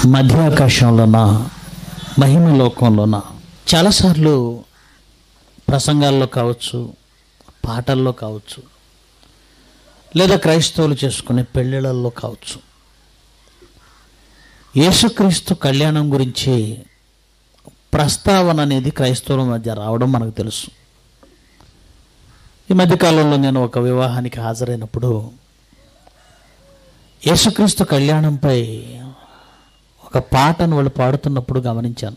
మధ్య ఆకాశంలోన మహిమ లోకంలోన చాలాసార్లు ప్రసంగాల్లో కావచ్చు పాటల్లో కావచ్చు లేదా క్రైస్తవులు చేసుకునే పెళ్ళిళ్ళల్లో కావచ్చు యేసుక్రీస్తు కళ్యాణం గురించి ప్రస్తావన అనేది క్రైస్తవుల మధ్య రావడం మనకు తెలుసు ఈ మధ్యకాలంలో నేను ఒక వివాహానికి హాజరైనప్పుడు యేసుక్రీస్తు కళ్యాణంపై ఒక పాటను వాళ్ళు పాడుతున్నప్పుడు గమనించాను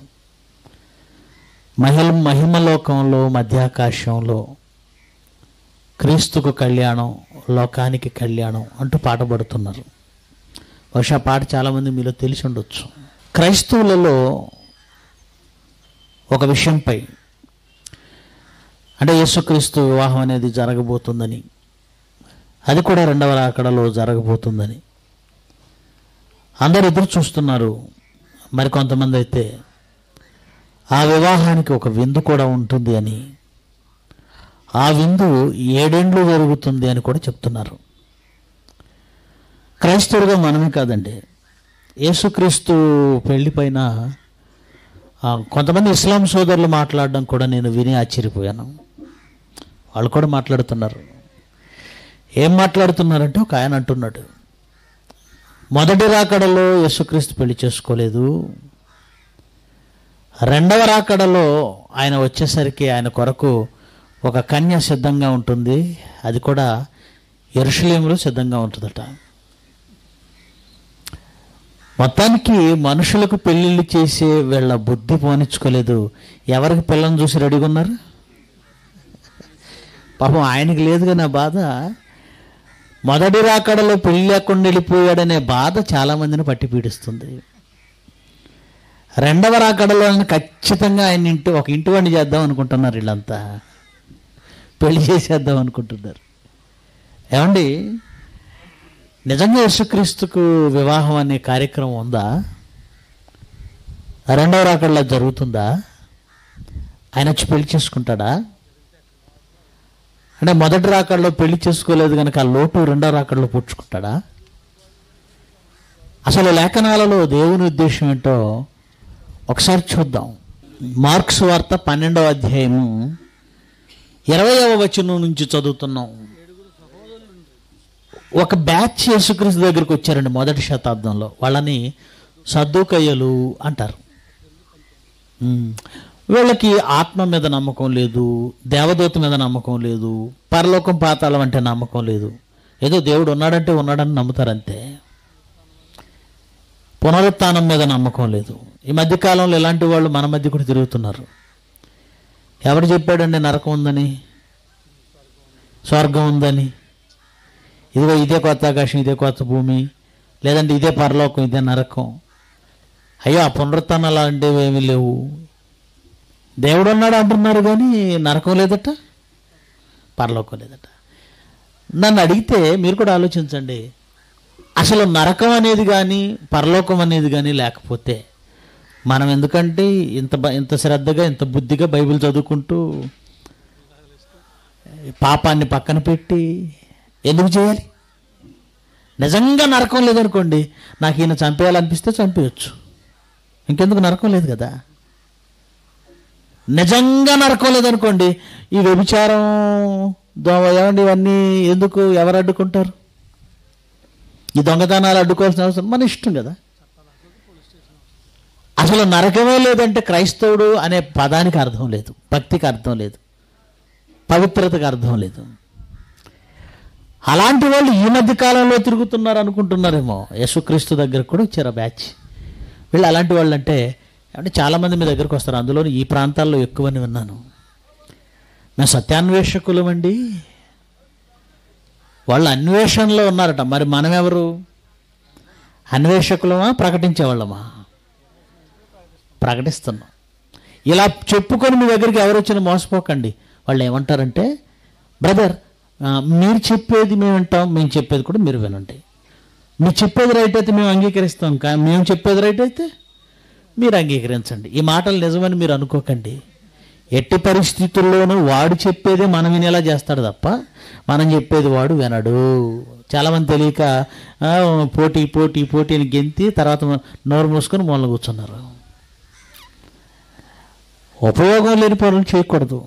మహిళ మహిమలోకంలో మధ్యాకాశంలో క్రీస్తుకు కళ్యాణం లోకానికి కళ్యాణం అంటూ పాట పాడుతున్నారు బహుశా ఆ పాట చాలామంది మీలో తెలిసి ఉండొచ్చు క్రైస్తవులలో ఒక విషయంపై అంటే యేసుక్రీస్తు వివాహం అనేది జరగబోతుందని అది కూడా రెండవ రాకడలో జరగబోతుందని అందరు ఎదురు చూస్తున్నారు మరి కొంతమంది అయితే ఆ వివాహానికి ఒక విందు కూడా ఉంటుంది అని ఆ విందు ఏడేండ్లు జరుగుతుంది అని కూడా చెప్తున్నారు క్రైస్తవులుగా మనమే కాదండి యేసుక్రీస్తు పెళ్లి పైన ఆ, కొంతమంది ఇస్లాం సోదరులు మాట్లాడడం కూడా నేను విని ఆశ్చర్యపోయాను వాళ్ళు కూడా మాట్లాడుతున్నారు ఏం మాట్లాడుతున్నారంటే ఒక ఆయన అంటున్నాడు మొదటి రాకడలో యేసుక్రీస్తు పెళ్లి చేసుకోలేదు రెండవ రాకడలో ఆయన వచ్చేసరికి ఆయన కొరకు ఒక కన్య సిద్ధంగా ఉంటుంది అది కూడా ఎరుషలేములో సిద్ధంగా ఉంటుందట మొత్తానికి మనుషులకు పెళ్ళిళ్ళు చేసే వీళ్ళ బుద్ధి పోనిచ్చుకోలేదు ఎవరికి పిల్లని చూసి రెడీగా ఉన్నారు పాపం ఆయనకి లేదు కానీ ఆ బాధ మొదటి రాకడలో పెళ్లి లేకుండా వెళ్ళిపోయాడనే బాధ చాలా మందిని పట్టి పీడిస్తుంది రెండవ రాకడలో ఆయన ఖచ్చితంగా ఆయన ఇంటి ఒక ఇంటి వాడిని చేద్దాం అనుకుంటున్నారు వీళ్ళంతా పెళ్లి చేసేద్దాం అనుకుంటున్నారు ఏమండి నిజంగా యేసుక్రీస్తుకు వివాహం అనే కార్యక్రమం ఉందా రెండవ రాకడలో జరుగుతుందా ఆయన వచ్చి పెళ్లి చేసుకుంటాడా అంటే మొదటి రాకడలో పెళ్లి చేసుకోలేదు కనుక ఆ లోటు రెండో రాకడలో పూడ్చుకుంటాడా అసలు లేఖనాలలో దేవుని ఉద్దేశం ఏంటో ఒకసారి చూద్దాం మార్క్స్ వార్త పన్నెండవ అధ్యాయము ఇరవయవ వచనం నుంచి చదువుతున్నాం ఒక బ్యాచ్ యేసుక్రీస్తు దగ్గరికి వచ్చారండి మొదటి శతాబ్దంలో వాళ్ళని సద్దుకయ్యలు అంటారు ఉమ్. వీళ్ళకి ఆత్మ మీద నమ్మకం లేదు దేవదూత మీద నమ్మకం లేదు పరలోకం పాతాళం అంటే నమ్మకం లేదు ఏదో దేవుడు ఉన్నాడంటే ఉన్నాడని నమ్ముతారంతే పునరుత్థానం మీద నమ్మకం లేదు ఈ మధ్యకాలంలో ఇలాంటి వాళ్ళు మన మధ్య కూడా తిరుగుతున్నారు ఎవడు చెప్పాడండి నరకం ఉందని స్వర్గం ఉందని ఇదిగో ఇదే కొత్త ఆకాశం ఇదే కొత్త భూమి లేదంటే ఇదే పరలోకం ఇదే నరకం అయ్యో ఆ పునరుత్థానాలు అలాంటివి ఏమీ లేవు దేవుడు ఉన్నాడు అంటున్నారు కానీ నరకం లేదట పరలోకం లేదట నన్ను అడిగితే మీరు కూడా ఆలోచించండి అసలు నరకం అనేది కానీ పరలోకం అనేది కానీ లేకపోతే మనం ఎందుకంటే ఇంత బ- ఇంత శ్రద్ధగా ఇంత బుద్ధిగా బైబిల్ చదువుకుంటూ పాపాన్ని పక్కన పెట్టి ఎందుకు చేయాలి నిజంగా నరకం లేదనుకోండి నాకు ఈయన చంపేయాలనిపిస్తే చంపేయచ్చు ఇంకెందుకు నరకం లేదు కదా నిజంగా నరకం లేదనుకోండి ఈ వ్యభిచారం దొంగ ఏమండి ఇవన్నీ ఎందుకు ఎవరు అడ్డుకుంటారు ఈ దొంగతనాలు అడ్డుకోవాల్సిన అవసరం మన ఇష్టం కదా అసలు నరకమే లేదంటే క్రైస్తవుడు అనే పదానికి అర్థం లేదు భక్తికి అర్థం లేదు పవిత్రతకు అర్థం లేదు అలాంటి వాళ్ళు ఈ మధ్య కాలంలో తిరుగుతున్నారు అనుకుంటున్నారేమో యేసుక్రీస్తు దగ్గర కూడా వచ్చారు ఆ బ్యాచ్ వీళ్ళు అలాంటి వాళ్ళు అంటే అంటే చాలామంది మీ దగ్గరకు వస్తారు అందులో ఈ ప్రాంతాల్లో ఎక్కువని విన్నాను మేము సత్యాన్వేషకులమండి వాళ్ళు అన్వేషణలో ఉన్నారట మరి మనం ఎవరు అన్వేషకులమా ప్రకటించేవాళ్ళమా ప్రకటిస్తున్నాం ఇలా చెప్పుకొని మీ దగ్గరికి ఎవరు వచ్చినా మోసపోకండి వాళ్ళు ఏమంటారంటే బ్రదర్ ఆ, మీరు చెప్పేది మేము వింటాం మేము చెప్పేది కూడా మీరు వినండి మీరు చెప్పేది రైట్ అయితే మేము అంగీకరిస్తాం కానీ మేము చెప్పేది రైట్ అయితే మీరు అంగీకరించండి ఈ మాటలు నిజమని మీరు అనుకోకండి ఎట్టి పరిస్థితుల్లోనూ వాడు చెప్పేదే మనం వినేలా చేస్తాడు తప్ప మనం చెప్పేది వాడు వినడు చాలామంది తెలియక ఆ, పోటీ పోటీ పోటీ అని గెంతి తర్వాత నోరు మూసుకొని మూల కూర్చున్నారు ఉపయోగం లేని పనులు చేయకూడదు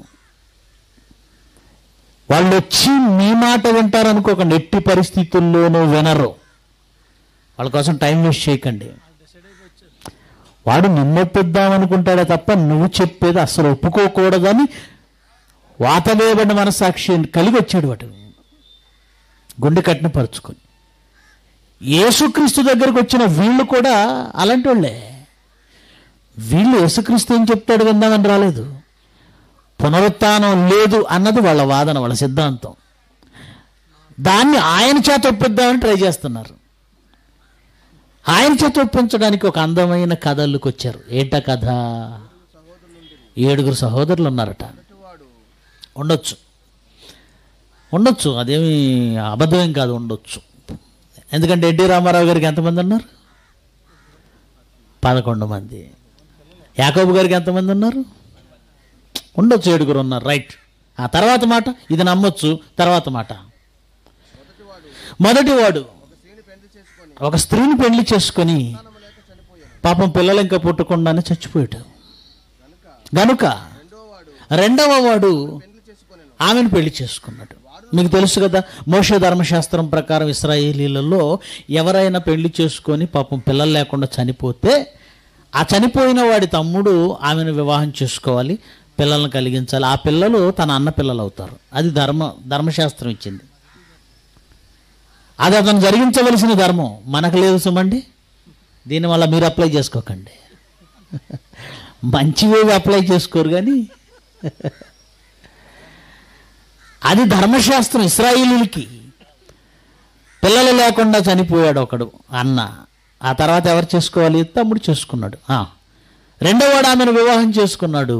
వాళ్ళు వచ్చి మీ మాట వింటారు అనుకోకండి ఎట్టి పరిస్థితుల్లోనూ వినరు వాళ్ళ కోసం టైం వేస్ట్ చేయకండి వాడు నిన్నొప్పిద్దాం అనుకుంటాడే తప్ప నువ్వు చెప్పేది అసలు ఒప్పుకోకూడదని వాతవేయబడిన మనసాక్షి కలిగి వచ్చాడు వాడు గుండె కట్టిన పరుచుకొని యేసుక్రీస్తు దగ్గరకు వచ్చిన వీళ్ళు కూడా అలాంటి వాళ్ళే వీళ్ళు యేసుక్రీస్తు ఏం చెప్తాడు విందామని రాలేదు పునరుత్థానం లేదు అన్నది వాళ్ళ వాదన వాళ్ళ సిద్ధాంతం దాన్ని ఆయన చేత ఒప్పిద్దామని ట్రై చేస్తున్నారు ఆయన చేత ఒప్పించడానికి ఒక అందమైన కథ అల్లుకొచ్చారు ఏంట కథ ఏడుగురు సహోదరులు ఉన్నారట ఉండొచ్చు ఉండొచ్చు అదేమి అబద్ధమేం కాదు ఉండొచ్చు ఎందుకంటే ఎన్టీ రామారావు గారికి ఎంతమంది ఉన్నారు పదకొండు మంది యాకోబు గారికి ఎంతమంది ఉన్నారు ఉండొచ్చు ఏడుగురు ఉన్నారు రైట్ ఆ తర్వాత మాట ఇది నమ్మొచ్చు తర్వాత మాట మొదటి వాడు ఒక స్త్రీని పెళ్లి చేసుకొని పాపం పిల్లలు ఇంకా పుట్టకుండానే చచ్చిపోయాడు గనుక రెండవ వాడు ఆమెను పెళ్లి చేసుకున్నాడు మీకు తెలుసు కదా మోష ధర్మశాస్త్రం ప్రకారం ఇస్రాయేలీలలో ఎవరైనా పెళ్లి చేసుకొని పాపం పిల్లలు లేకుండా చనిపోతే ఆ చనిపోయిన వాడి తమ్ముడు ఆమెను వివాహం చేసుకోవాలి పిల్లలను కలిగించాలి ఆ పిల్లలు తన అన్న పిల్లలు అవుతారు అది ధర్మ ధర్మశాస్త్రం ఇచ్చింది అది అతను జరిగించవలసిన ధర్మం మనకు లేదు సుమండి దీనివల్ల మీరు అప్లై చేసుకోకండి మంచివేవి అప్లై చేసుకోరు కానీ అది ధర్మశాస్త్రం ఇస్రాయిలీలకి పిల్లలు లేకుండా చనిపోయాడు ఒకడు అన్న ఆ తర్వాత ఎవరు చేసుకోవాలి తమ్ముడు చేసుకున్నాడు ఆ. రెండోవాడు ఆమెను వివాహం చేసుకున్నాడు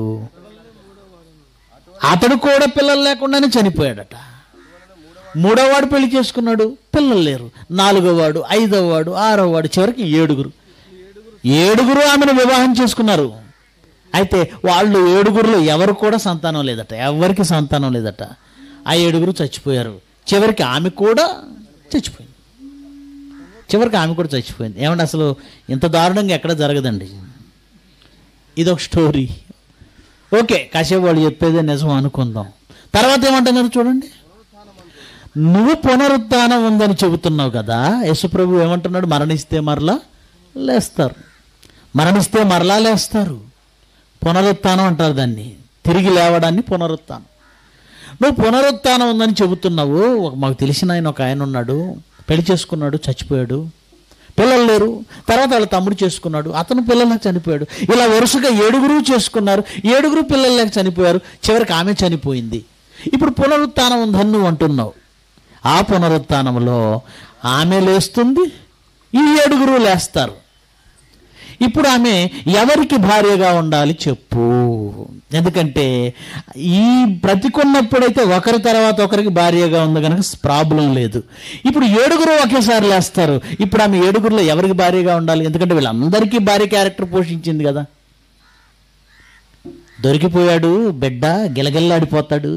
అతడు కూడా పిల్లలు లేకుండానే చనిపోయాడట మూడోవాడు పెళ్లి చేసుకున్నాడు పిల్లలు లేరు నాలుగోవాడు ఐదోవాడు ఆరోవాడు చివరికి ఏడుగురు ఏడుగురు ఆమెను వివాహం చేసుకున్నారు అయితే వాళ్ళు ఏడుగురులో ఎవరు కూడా సంతానం లేదట ఎవరికి సంతానం లేదట ఆ ఏడుగురు చచ్చిపోయారు చివరికి ఆమె కూడా చచ్చిపోయింది చివరికి ఆమె కూడా చచ్చిపోయింది ఏమంటే అసలు ఇంత దారుణంగా ఎక్కడ జరగదండి ఇదొక స్టోరీ ఓకే కాసేపు వాళ్ళు చెప్పేదే నిజం అనుకుందాం తర్వాత ఏమంటున్నారు చూడండి నువ్వు పునరుత్థానం ఉందని చెబుతున్నావు కదా యశుప్రభు ఏమంటున్నాడు మరణిస్తే మరలా లేస్తారు మరణిస్తే మరలా లేస్తారు పునరుత్థానం అంటారు దాన్ని తిరిగి లేవడాన్ని పునరుత్థానం నువ్వు పునరుత్థానం ఉందని చెబుతున్నావు ఒక మాకు తెలిసిన ఆయన ఒక ఆయన ఉన్నాడు పెళ్లి చేసుకున్నాడు చచ్చిపోయాడు పిల్లలు లేరు తర్వాత వాళ్ళ తమ్ముడు చేసుకున్నాడు అతను పిల్లలకు చనిపోయాడు ఇలా వరుసగా ఏడుగురు చేసుకున్నారు ఏడుగురు పిల్లలు లేక చనిపోయారు చివరికి ఆమె చనిపోయింది ఇప్పుడు పునరుత్థానం ఉందని నువ్వు అంటున్నావు ఆ పునరుత్థానంలో ఆమె లేస్తుంది ఈ ఏడుగురు లేస్తారు ఇప్పుడు ఆమె ఎవరికి భార్యగా ఉండాలి చెప్పు ఎందుకంటే ఈ బ్రతికున్నప్పుడైతే ఒకరి తర్వాత ఒకరికి భార్యగా ఉంది కనుక ప్రాబ్లం లేదు ఇప్పుడు ఏడుగురు ఒకేసారి లేస్తారు ఇప్పుడు ఆమె ఏడుగురులో ఎవరికి భార్యగా ఉండాలి ఎందుకంటే వీళ్ళందరికీ భార్య క్యారెక్టర్ పోషించింది కదా దొరికిపోయాడు బిడ్డ గిలగిల్లాడిపోతాడు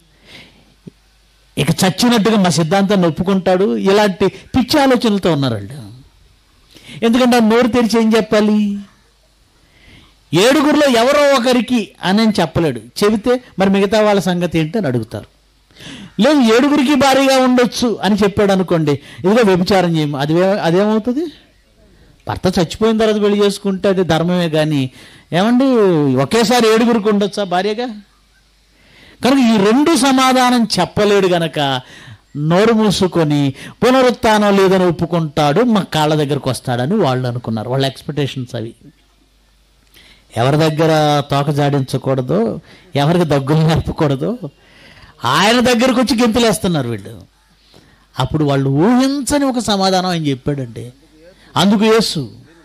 ఇక చచ్చినట్టుగా మా సిద్ధాంతాన్ని ఒప్పుకుంటాడు ఇలాంటి పిచ్చి ఆలోచనలతో ఉన్నారు వాళ్ళు ఎందుకంటే ఆ నోరు తెరిచి ఏం చెప్పాలి ఏడుగురిలో ఎవరో ఒకరికి అని అని చెప్పలేడు చెబితే మరి మిగతా వాళ్ళ సంగతి ఏంటి అని అడుగుతారు లేదు ఏడుగురికి భారీగా ఉండొచ్చు అని చెప్పాడు అనుకోండి ఇదిగో వ్యభిచారం చేయము అది అదేమవుతుంది భర్త చచ్చిపోయిన తర్వాత పెళ్లి చేసుకుంటే అది ధర్మమే కానీ ఏమండి ఒకేసారి ఏడుగురికి ఉండొచ్చా భార్యగా కనుక ఈ రెండు సమాధానం చెప్పలేడు గనక నోరు మూసుకొని పునరుత్థానం లేదని ఒప్పుకుంటాడు మా కాళ్ళ దగ్గరకు వస్తాడని వాళ్ళు అనుకున్నారు వాళ్ళ ఎక్స్పెక్టేషన్స్ అవి ఎవరి దగ్గర తోక జాడించకూడదు ఎవరికి దగ్గులు నేర్పకూడదు ఆయన దగ్గరకు వచ్చి గెంతులేస్తున్నారు వీళ్ళు అప్పుడు వాళ్ళు ఊహించని ఒక సమాధానం ఆయన చెప్పాడండి అందుకు యేసు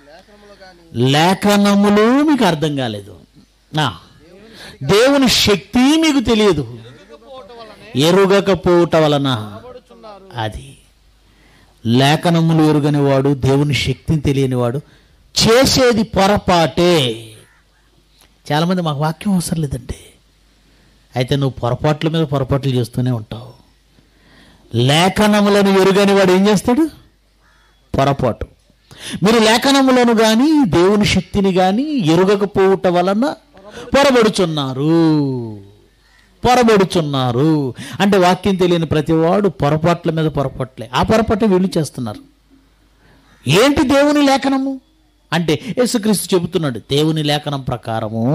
లేఖనములు మీకు అర్థం కాలేదు నా దేవుని శక్తి మీకు తెలియదు ఎరుగకపోవట వలన అది లేఖనములు ఎరుగని వాడు దేవుని శక్తిని తెలియని వాడు చేసేది పొరపాటే చాలామంది మాకు వాక్యం అవసరం లేదండి అయితే నువ్వు పొరపాట్ల మీద పొరపాట్లు చేస్తూనే ఉంటావు లేఖనములను ఎరుగని వాడు ఏం చేస్తాడు పొరపాటు మీరు లేఖనములను కానీ దేవుని శక్తిని కానీ ఎరుగకపోవుట వలన పొరబడుచున్నారు పొరబడుచున్నారు అంటే వాక్యం తెలియని ప్రతివాడు పొరపాట్ల మీద పొరపాట్లే ఆ పొరపాటు వీళ్ళు చేస్తున్నారు ఏంటి దేవుని లేఖనము అంటే యేసుక్రీస్తు చెబుతున్నాడు దేవుని లేఖనం ప్రకారము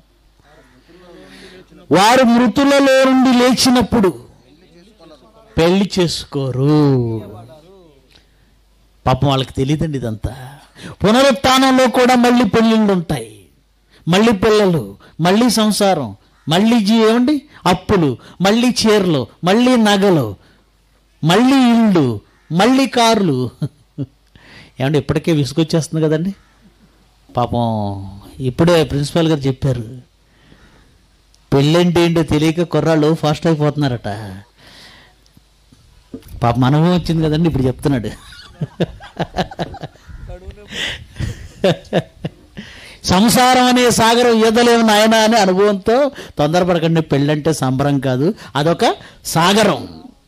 వారు మృతులలో నుండి లేచినప్పుడు పెళ్లి చేసుకోరు పాపం వాళ్ళకి తెలియదండి ఇదంతా పునరుత్థానంలో కూడా మళ్ళీ పెళ్ళిళ్ళు ఉంటాయి మళ్ళీ పిల్లలు మళ్ళీ సంసారం మళ్ళీ జీ ఏమండి అప్పులు మళ్ళీ చీరలు మళ్ళీ నగలు మళ్ళీ ఇళ్ళు మళ్ళీ కార్లు ఏమండి ఇప్పటికే విసుగొచ్చేస్తుంది కదండి పాపం ఇప్పుడే ప్రిన్సిపాల్ గారు చెప్పారు పెళ్ళంటే ఏంటో తెలియక కుర్రాళ్ళు ఫాస్ట్ అయిపోతున్నారట పాపం అనుభవం వచ్చింది కదండి ఇప్పుడు చెప్తున్నాడు సంసారం అనే సాగరం ఈదలేము నాయన అనే అనుభవంతో తొందరపడకండి పెళ్ళంటే సంబరం కాదు అదొక సాగరం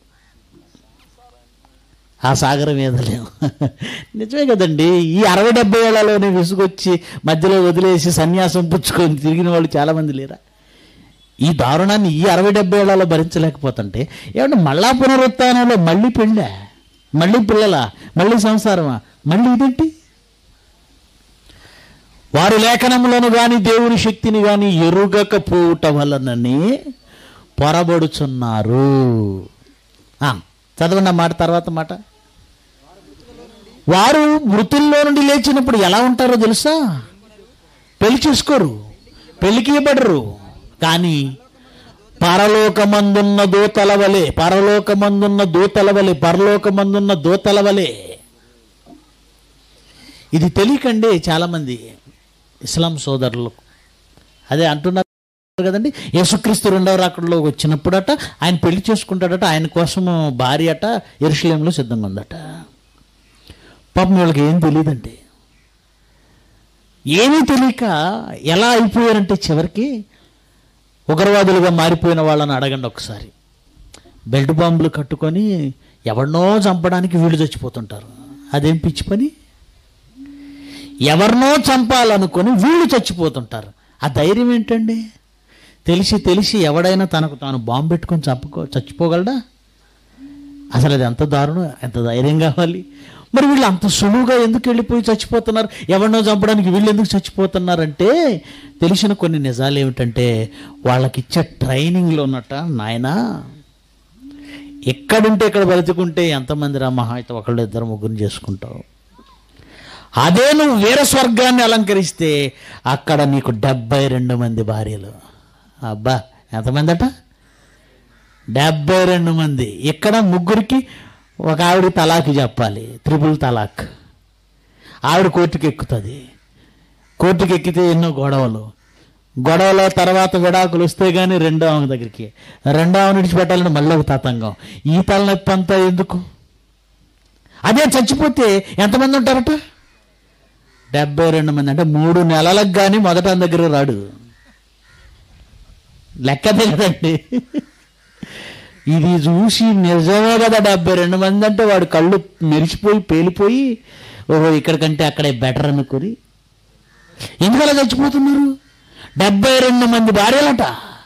ఆ సాగరం ఈదలేము నిజమే కదండి ఈ అరవై డెబ్బై ఏళ్లలోనే విసుగొచ్చి మధ్యలో వదిలేసి సన్యాసం పుచ్చుకొని తిరిగిన వాళ్ళు చాలామంది లేరా ఈ దారుణాన్ని ఈ అరవై డెబ్బై ఏళ్లలో భరించలేకపోతుంటే ఏమంటే మళ్ళా పునరుత్థానంలో మళ్ళీ పెళ్ళా మళ్ళీ పిల్లలా మళ్ళీ సంసారమా మళ్ళీ ఇదేంటి వారు లేఖనములను గాని దేవుని శక్తిని గాని ఎరుగకపోవుట వలనని పొరబడుచున్నారు ఆ, చదవండి ఆ మాట తర్వాత మాట వారు మృతుల్లో నుండి లేచినప్పుడు ఎలా ఉంటారో తెలుసా పెళ్లి చేసుకోరు పెళ్లికి ఇవ్వబడరు కానీ పరలోకమందున్న దూతల వలె పరలోకమందున్న దూతల వలె పరలోకమందున్న దూతల వలె ఇది తెలియకండి చాలామంది ఇస్లాం సోదరులు అదే అంటున్నారు కదండి యేసుక్రీస్తు రెండవ రాకడలో వచ్చినప్పుడట ఆయన పెళ్లి చేసుకుంటాడట ఆయన కోసం భార్య అట ఎరుషలేంలో సిద్ధంగా ఉందట పాపం వీళ్ళకి ఏం తెలియదండి ఏమీ తెలియక ఎలా అయిపోయారంటే చివరికి ఉగ్రవాదులుగా మారిపోయిన వాళ్ళని అడగండి ఒకసారి బెల్ట్ బాంబులు కట్టుకొని ఎవరినో చంపడానికి వీళ్ళు చచ్చిపోతుంటారు అదేం పిచ్చి పని ఎవరినో చంపాలనుకొని వీళ్ళు చచ్చిపోతుంటారు ఆ ధైర్యం ఏంటండి తెలిసి తెలిసి ఎవడైనా తనకు తాను బాంబు పెట్టుకొని చంపుకో చచ్చిపోగలడా అసలు అది ఎంత దారుణం ఎంత ధైర్యం కావాలి మరి వీళ్ళు అంత సులువుగా ఎందుకు వెళ్ళిపోయి చచ్చిపోతున్నారు ఎవరినో చంపడానికి వీళ్ళు ఎందుకు చచ్చిపోతున్నారంటే తెలిసిన కొన్ని నిజాలు ఏమిటంటే వాళ్ళకి ఇచ్చే ట్రైనింగ్లో ఉన్నట్ట నాయనా ఎక్కడుంటే ఇక్కడ బ్రతుకుంటే ఎంతమంది రా మహా అయితే ఒకళ్ళు ఇద్దరు ముగ్గురు చేసుకుంటావు అదే నువ్వు వీర స్వర్గాన్ని అలంకరిస్తే అక్కడ నీకు డెబ్బై రెండు మంది భార్యలు అబ్బా ఎంతమంది అట డెబ్బై రెండు మంది ఇక్కడ ముగ్గురికి ఒక ఆవిడ తలాకి చెప్పాలి త్రిపుల్ తలాక్ ఆవిడ కోర్టుకి ఎక్కుతుంది కోర్టుకి ఎక్కితే ఎన్నో గొడవలు గొడవల తర్వాత విడాకులు వస్తే కానీ రెండో ఆమె దగ్గరికి రెండో ఆమె విడిచిపెట్టాలని మళ్ళీ ఒక తతంగం ఈ తలనొప్పి అంతా ఎందుకు అదే చచ్చిపోతే ఎంతమంది ఉంటారట డెబ్బై రెండు మంది అంటే మూడు నెలలకు కానీ మొదట ఆయన దగ్గర రాడు లెక్క తెలియదండి ఇది చూసి నిజమే కదా డెబ్బై రెండు మంది అంటే వాడు కళ్ళు మెరిసిపోయి పేలిపోయి ఓహో ఇక్కడికంటే అక్కడే బెటర్ అనుకుని ఎందుకలా చచ్చిపోతున్నారు డెబ్బై రెండు మంది భార్యలట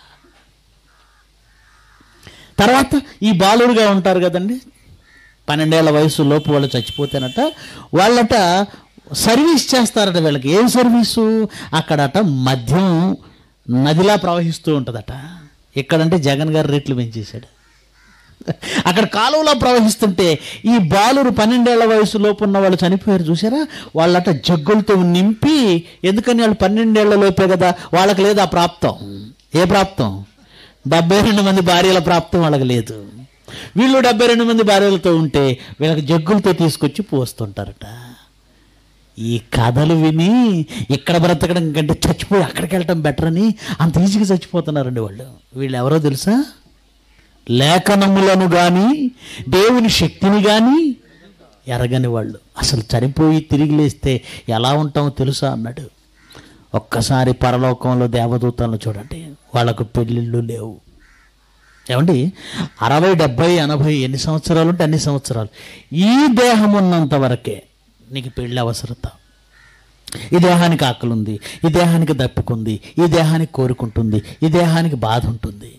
తర్వాత ఈ బాలుడుగా ఉంటారు కదండి పన్నెండేళ్ల వయసు లోపు వాళ్ళు చచ్చిపోతేనట వాళ్ళట సర్వీస్ చేస్తారట వీళ్ళకి ఏం సర్వీసు అక్కడట మద్యం నదిలా ప్రవహిస్తూ ఉంటుందట ఇక్కడంటే జగన్ గారు రేట్లు పెంచేశాడు అక్కడ కాలువలో ప్రవహిస్తుంటే ఈ బాలురు పన్నెండేళ్ల వయసు లోపు ఉన్న వాళ్ళు చనిపోయారు చూసారా వాళ్ళట జగ్గులతో నింపి ఎందుకని వాళ్ళు పన్నెండేళ్ల లోపే కదా వాళ్ళకి లేదు ఆ ప్రాప్తం ఏ ప్రాప్తం డెబ్బై రెండు మంది భార్యల ప్రాప్తం వాళ్ళకి లేదు వీళ్ళు డెబ్బై రెండు మంది భార్యలతో ఉంటే వీళ్ళకి జగ్గులతో తీసుకొచ్చి పోస్తుంటారట ఈ కథలు విని ఇక్కడ బ్రతకడం కంటే చచ్చిపోయి అక్కడికి వెళ్ళటం బెటర్ అని అంత ఈజీగా చచ్చిపోతున్నారండి వాళ్ళు వీళ్ళు ఎవరో తెలుసా లేఖనములను కానీ దేవుని శక్తిని కానీ ఎరగని వాళ్ళు అసలు చనిపోయి తిరిగి లేస్తే ఎలా ఉంటామో తెలుసా అన్నాడు ఒక్కసారి పరలోకంలో దేవదూతలను చూడండి వాళ్ళకు పెళ్ళిళ్ళు లేవు ఏమండి అరవై డెబ్బై ఎనభై ఎన్ని సంవత్సరాలు ఉంటే అన్ని సంవత్సరాలు ఈ దేహం ఉన్నంత వరకే నీకు పెళ్ళి అవసరత ఈ దేహానికి ఆకలి ఉంది ఈ దేహానికి దప్పుకుంది ఈ దేహానికి కోరుకుంటుంది ఈ దేహానికి బాధ ఉంటుంది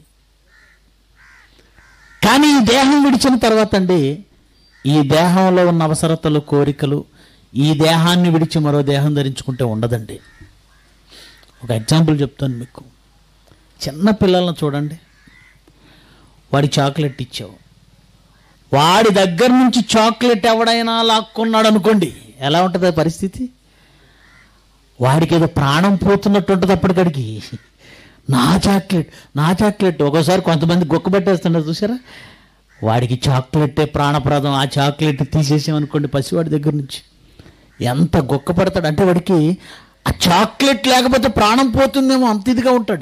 కానీ ఈ దేహం విడిచిన తర్వాత అండి ఈ దేహంలో ఉన్న అవసరతలు కోరికలు ఈ దేహాన్ని విడిచి మరో దేహం ధరించుకుంటే ఉండదండి ఒక ఎగ్జాంపుల్ చెప్తాను మీకు చిన్న పిల్లలను చూడండి వాడి చాక్లెట్ ఇచ్చావు వాడి దగ్గర నుంచి చాక్లెట్ ఎవడైనా లాక్కున్నాడు అనుకోండి ఎలా ఉంటుంది ఆ పరిస్థితి వాడికి ఏదో ప్రాణం పోతున్నట్టు ఉంటుంది అప్పటికడికి నా చాక్లెట్ నా చాక్లెట్ ఒక్కోసారి కొంతమంది గుక్కబెట్టేస్తున్నారు చూసారా వాడికి చాక్లెట్టే ప్రాణప్రదం ఆ చాక్లెట్ తీసేసామనుకోండి పసివాడి దగ్గర నుంచి ఎంత గుక్క పడతాడు అంటే వాడికి ఆ చాక్లెట్ లేకపోతే ప్రాణం పోతుందేమో అంత ఇదిగా ఉంటాడు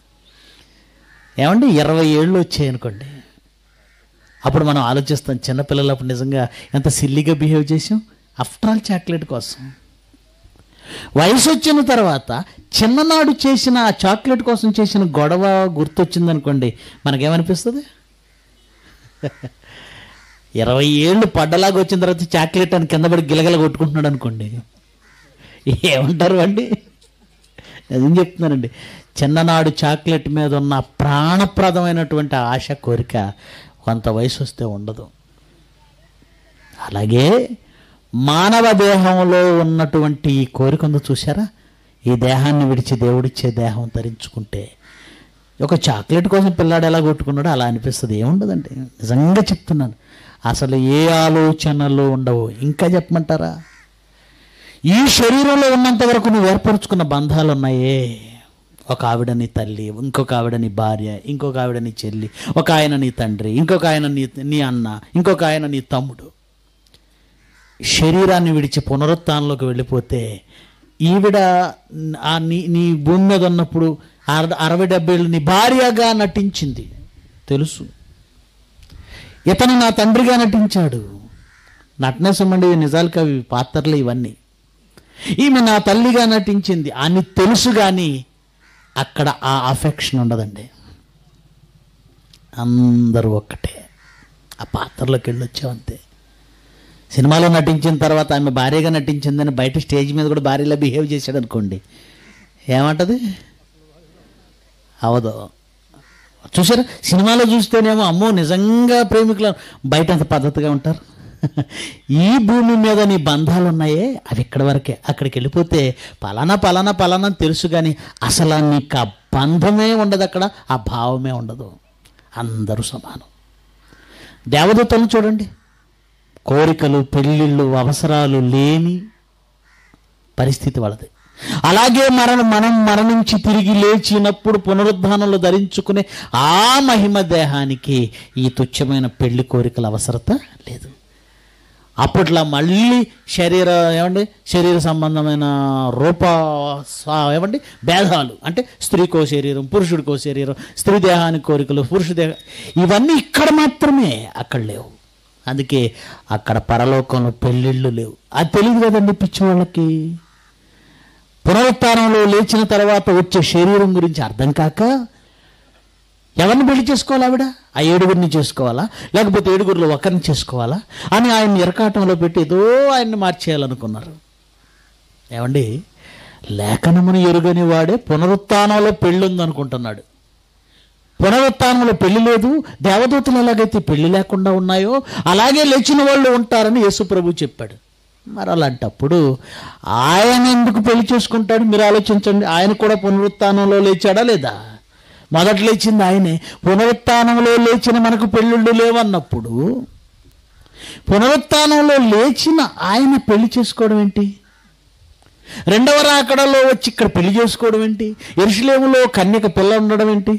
ఏమండి ఇరవై ఏళ్ళు వచ్చాయి అనుకోండి అప్పుడు మనం ఆలోచిస్తాం చిన్నపిల్లలు అప్పుడు నిజంగా ఎంత సిల్లిగా బిహేవ్ చేసాం ఆఫ్టర్ ఆల్ చాక్లెట్ కోసం వయసు వచ్చిన తర్వాత చిన్ననాడు చేసిన ఆ చాక్లెట్ కోసం చేసిన గొడవ గుర్తొచ్చిందనుకోండి మనకేమనిపిస్తుంది ఇరవై ఏళ్ళు పడ్డలాగా వచ్చిన తర్వాత చాక్లెట్ అని కింద పడి గిలగల కొట్టుకుంటున్నాడు అనుకోండి ఏమంటారు అండి నిజం చెప్తున్నానండి చిన్ననాడు చాక్లెట్ మీద ఉన్న ప్రాణప్రదమైనటువంటి ఆశ కోరిక కొంత వయసు వస్తే ఉండదు అలాగే మానవ దేహంలో ఉన్నటువంటి ఈ కోరిక ఉందో చూసారా ఈ దేహాన్ని విడిచి దేవుడిచ్చే దేహం ధరించుకుంటే ఒక చాక్లెట్ కోసం పిల్లాడు ఎలా కొట్టుకున్నాడో అలా అనిపిస్తుంది ఏముండదండి నిజంగా చెప్తున్నాను అసలు ఏ ఆలోచనలు ఉండవు ఇంకా చెప్పమంటారా ఈ శరీరంలో ఉన్నంత వరకు నువ్వు ఏర్పరచుకున్న బంధాలు ఉన్నాయే ఒక ఆవిడ నీ తల్లి ఇంకొక ఆవిడ నీ భార్య ఇంకొక ఆవిడ నీ చెల్లి ఒక ఆయన నీ తండ్రి ఇంకొక ఆయన నీ నీ అన్న ఇంకొక ఆయన నీ తమ్ముడు శరీరాన్ని విడిచి పునరుత్థానంలోకి వెళ్ళిపోతే ఈవిడ ఆ నీ నీ భూమి మీద ఉన్నప్పుడు అర- అరవై డెబ్బై ఏళ్ళు నీ భార్యగా నటించింది తెలుసు ఇతను నా తండ్రిగా నటించాడు నటన సంబంధి నిజాలకు అవి పాత్రలు ఇవన్నీ ఈమె నా తల్లిగా నటించింది అని తెలుసు కానీ అక్కడ ఆ అఫెక్షన్ ఉండదండి అందరూ ఒక్కటే ఆ పాత్రలోకి వెళ్ళొచ్చావంతే సినిమాలో నటించిన తర్వాత ఆమె భార్యగా నటించిందని బయట స్టేజ్ మీద కూడా భార్యలా బిహేవ్ చేశాడు అనుకోండి ఏమంటది అవదు చూసారా సినిమాలో చూస్తేనేమో అమ్మో నిజంగా ప్రేమికులు బయట అంత పద్ధతిగా ఉంటారు ఈ భూమి మీద నీ బంధాలు ఉన్నాయే అవి ఇక్కడి వరకే అక్కడికి వెళ్ళిపోతే పలానా పలానా పలానా అని తెలుసు కానీ అసలు నీకు ఆ బంధమే ఉండదు అక్కడ ఆ భావమే ఉండదు అందరూ సమానం దేవదూతలను చూడండి కోరికలు పెళ్ళిళ్ళు అవసరాలు లేని పరిస్థితి వాళ్ళది అలాగే మరణ మనం మరణించి తిరిగి లేచినప్పుడు పునరుద్ధానంలో ధరించుకునే ఆ మహిమ దేహానికి ఈ తుచ్చమైన పెళ్లి కోరికల అవసరత లేదు అప్పట్లో మళ్ళీ శరీర ఏమండి శరీర సంబంధమైన రూప స- ఏమండి భేదాలు అంటే స్త్రీకో శరీరం పురుషుడికో శరీరం స్త్రీ దేహానికి కోరికలు పురుష దేహ ఇవన్నీ ఇక్కడ మాత్రమే అక్కడ లేవు అందుకే అక్కడ పరలోకంలో పెళ్ళిళ్ళు లేవు అది తెలియదు కదండి పిచ్చి వాళ్ళకి పునరుత్థానంలో లేచిన తర్వాత వచ్చే శరీరం గురించి అర్థం కాక ఎవరిని పెళ్లి చేసుకోవాలి ఆవిడ ఆ ఏడుగురిని చేసుకోవాలా లేకపోతే ఏడుగురిలో ఒకరిని చేసుకోవాలా అని ఆయన ఇరకాటంలో పెట్టి ఏదో ఆయన్ని మార్చేయాలనుకున్నారు ఏమండి లేఖనమును ఎరుగని వాడే పునరుత్థానంలో పెళ్ళి ఉందనుకుంటున్నాడు పునరుత్థానంలో పెళ్లి లేదు దేవదూతలు ఎలాగైతే పెళ్లి లేకుండా ఉన్నాయో అలాగే లేచిన వాళ్ళు ఉంటారని యేసు ప్రభు చెప్పాడు మరి అలాంటప్పుడు ఆయన ఎందుకు పెళ్లి చేసుకుంటాడు మీరు ఆలోచించండి ఆయన కూడా పునరుత్థానంలో లేచాడా లేదా మొదట లేచింది ఆయనే పునరుత్థానంలో లేచిన మనకు పెళ్ళిళ్ళు లేవన్నప్పుడు పునరుత్థానంలో లేచిన ఆయన పెళ్లి చేసుకోవడం ఏంటి రెండవ రాకడలో వచ్చి ఇక్కడ పెళ్లి చేసుకోవడం ఏంటి ఎరుసలేములో కన్యక పిల్ల ఉండడం ఏంటి